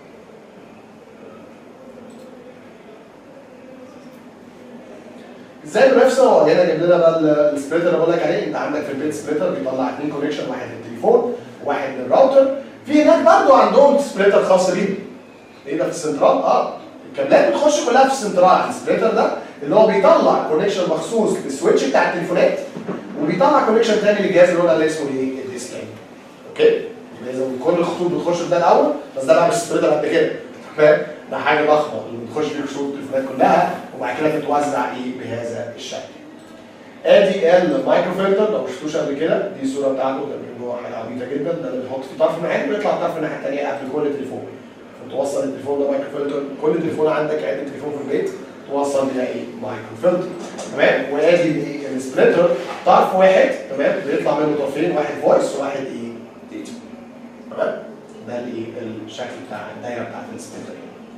ازاي بنفسه هو هنا جايب لنا بقى ال- السبليتر اللي بقول لك عليه انت عندك في البيت سبليتر بيطلع اثنين كونكشن واحد للتليفون وواحد للراوتر في هناك برضه عندهم سبليتر خاص بيهم ايه ده في السنترال اه الكابلات بتخش كلها في السنترال السبليتر ده اللي هو بيطلع كونكشن مخصوص للسويتش بتاع التليفونات وبيطلع كونكشن تاني للجهاز اللي هو اللي اسمه ايه الديسكان اوكي يبقى اذا كل الخطوط بتخش في ده الاول بس ده بقى مش سبليتر قد كده فاهم ده حاجه ضخمه اللي بتخش فيه خطوط التليفونات كلها وبعد كده تتوزع ايه بهذا الشكل ادي المايكرو فلتر لو شفتوش قبل كده دي الصوره بتاعته ده بيكون هو حاجه عبيطه جدا ده اللي بيحط في طرف معين ويطلع الطرف الناحيه الثانيه قبل كل تليفون توصل التليفون ده مايكرو فلتر كل تليفون عندك عده تليفون في البيت توصل بيها ايه مايكرو فلتر تمام وادي الايه السبليتر طرف واحد تمام بيطلع منه طرفين واحد فويس وواحد ايه ديتا تمام ده الايه الشكل بتاع الدايره بتاعت السبليتر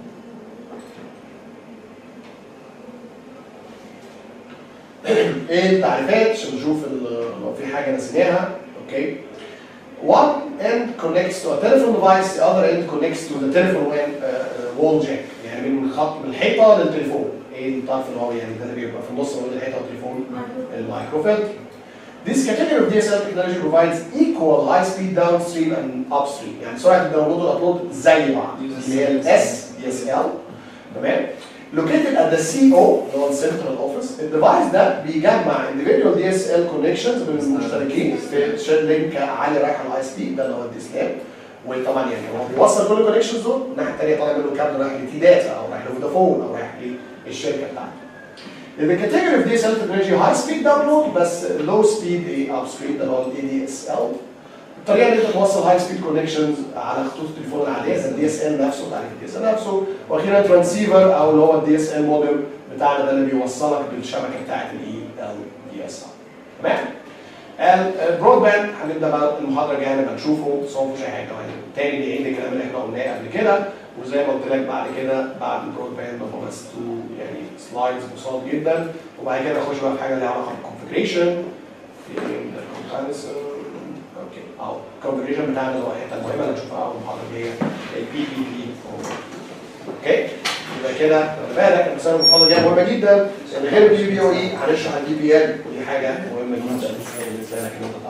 ايه التعريفات عشان نشوف ال- لو في حاجه نسيناها اوكي One end connects to a telephone device, the other end connects to the telephone when, uh, uh, wall jack يعني من خط من الحيطه للتليفون ايه الطرف اللي هو يعني ده اللي بيبقى في النص ما بين الحيطه والتليفون المايكرو فلتر This category of DSL technology provides equal high speed downstream and upstream يعني سرعه الداونلود والابلود زي بعض اللي هي الاس DSL تمام located at the CO اللي هو السنترال اوفيس الديفايس ده بيجمع individual DSL connections بين المشتركين في شير لينك عالي رايح على الاي اس بي ده اللي هو الديسلاب وطبعا يعني هو بيوصل كل الكونكشنز دول الناحيه الثانيه طالع منه كابل رايح لتي داتا او رايح لفودافون او رايح للشركه بتاعته. الكاتيجوري في دي اس ال تكنولوجي هاي سبيد داونلود بس لو سبيد ايه اب سبيد اللي هو الاي دي اس ال الطريقه اللي انت توصل هاي سبيد كونكشنز على خطوط التليفون العاديه زي الدي اس ال نفسه تعريف الدي اس ال نفسه واخيرا ترانسيفر او اللي هو الدي اس ال مودم بتاعنا ده اللي بيوصلك بالشبكه بتاعت الاي ال دي اس ال تمام البرود باند هنبدا بقى المحاضره الجايه نبقى نشوفه بس هو مفيش اي حاجه يعني تاني بيعيد الكلام اللي احنا قلناه قبل كده وزي ما قلت لك بعد كده بعد البرود باند هو بس تو يعني سلايدز بسيط جدا وبعد كده نخش بقى في حاجه ليها علاقه بالكونفجريشن خامس اوكي اهو الكونفجريشن بتاعنا اللي هو الحته المهمه اللي هنشوفها اول المحاضره الجايه البي بي بي اوكي يبقى كده خلي بالك المسألة المحاضرة الجاية مهمة جدا لأن غير البي بي او اي هنشرح البي بي ال ودي حاجة مهمة جدا بالنسبة لك إن أنت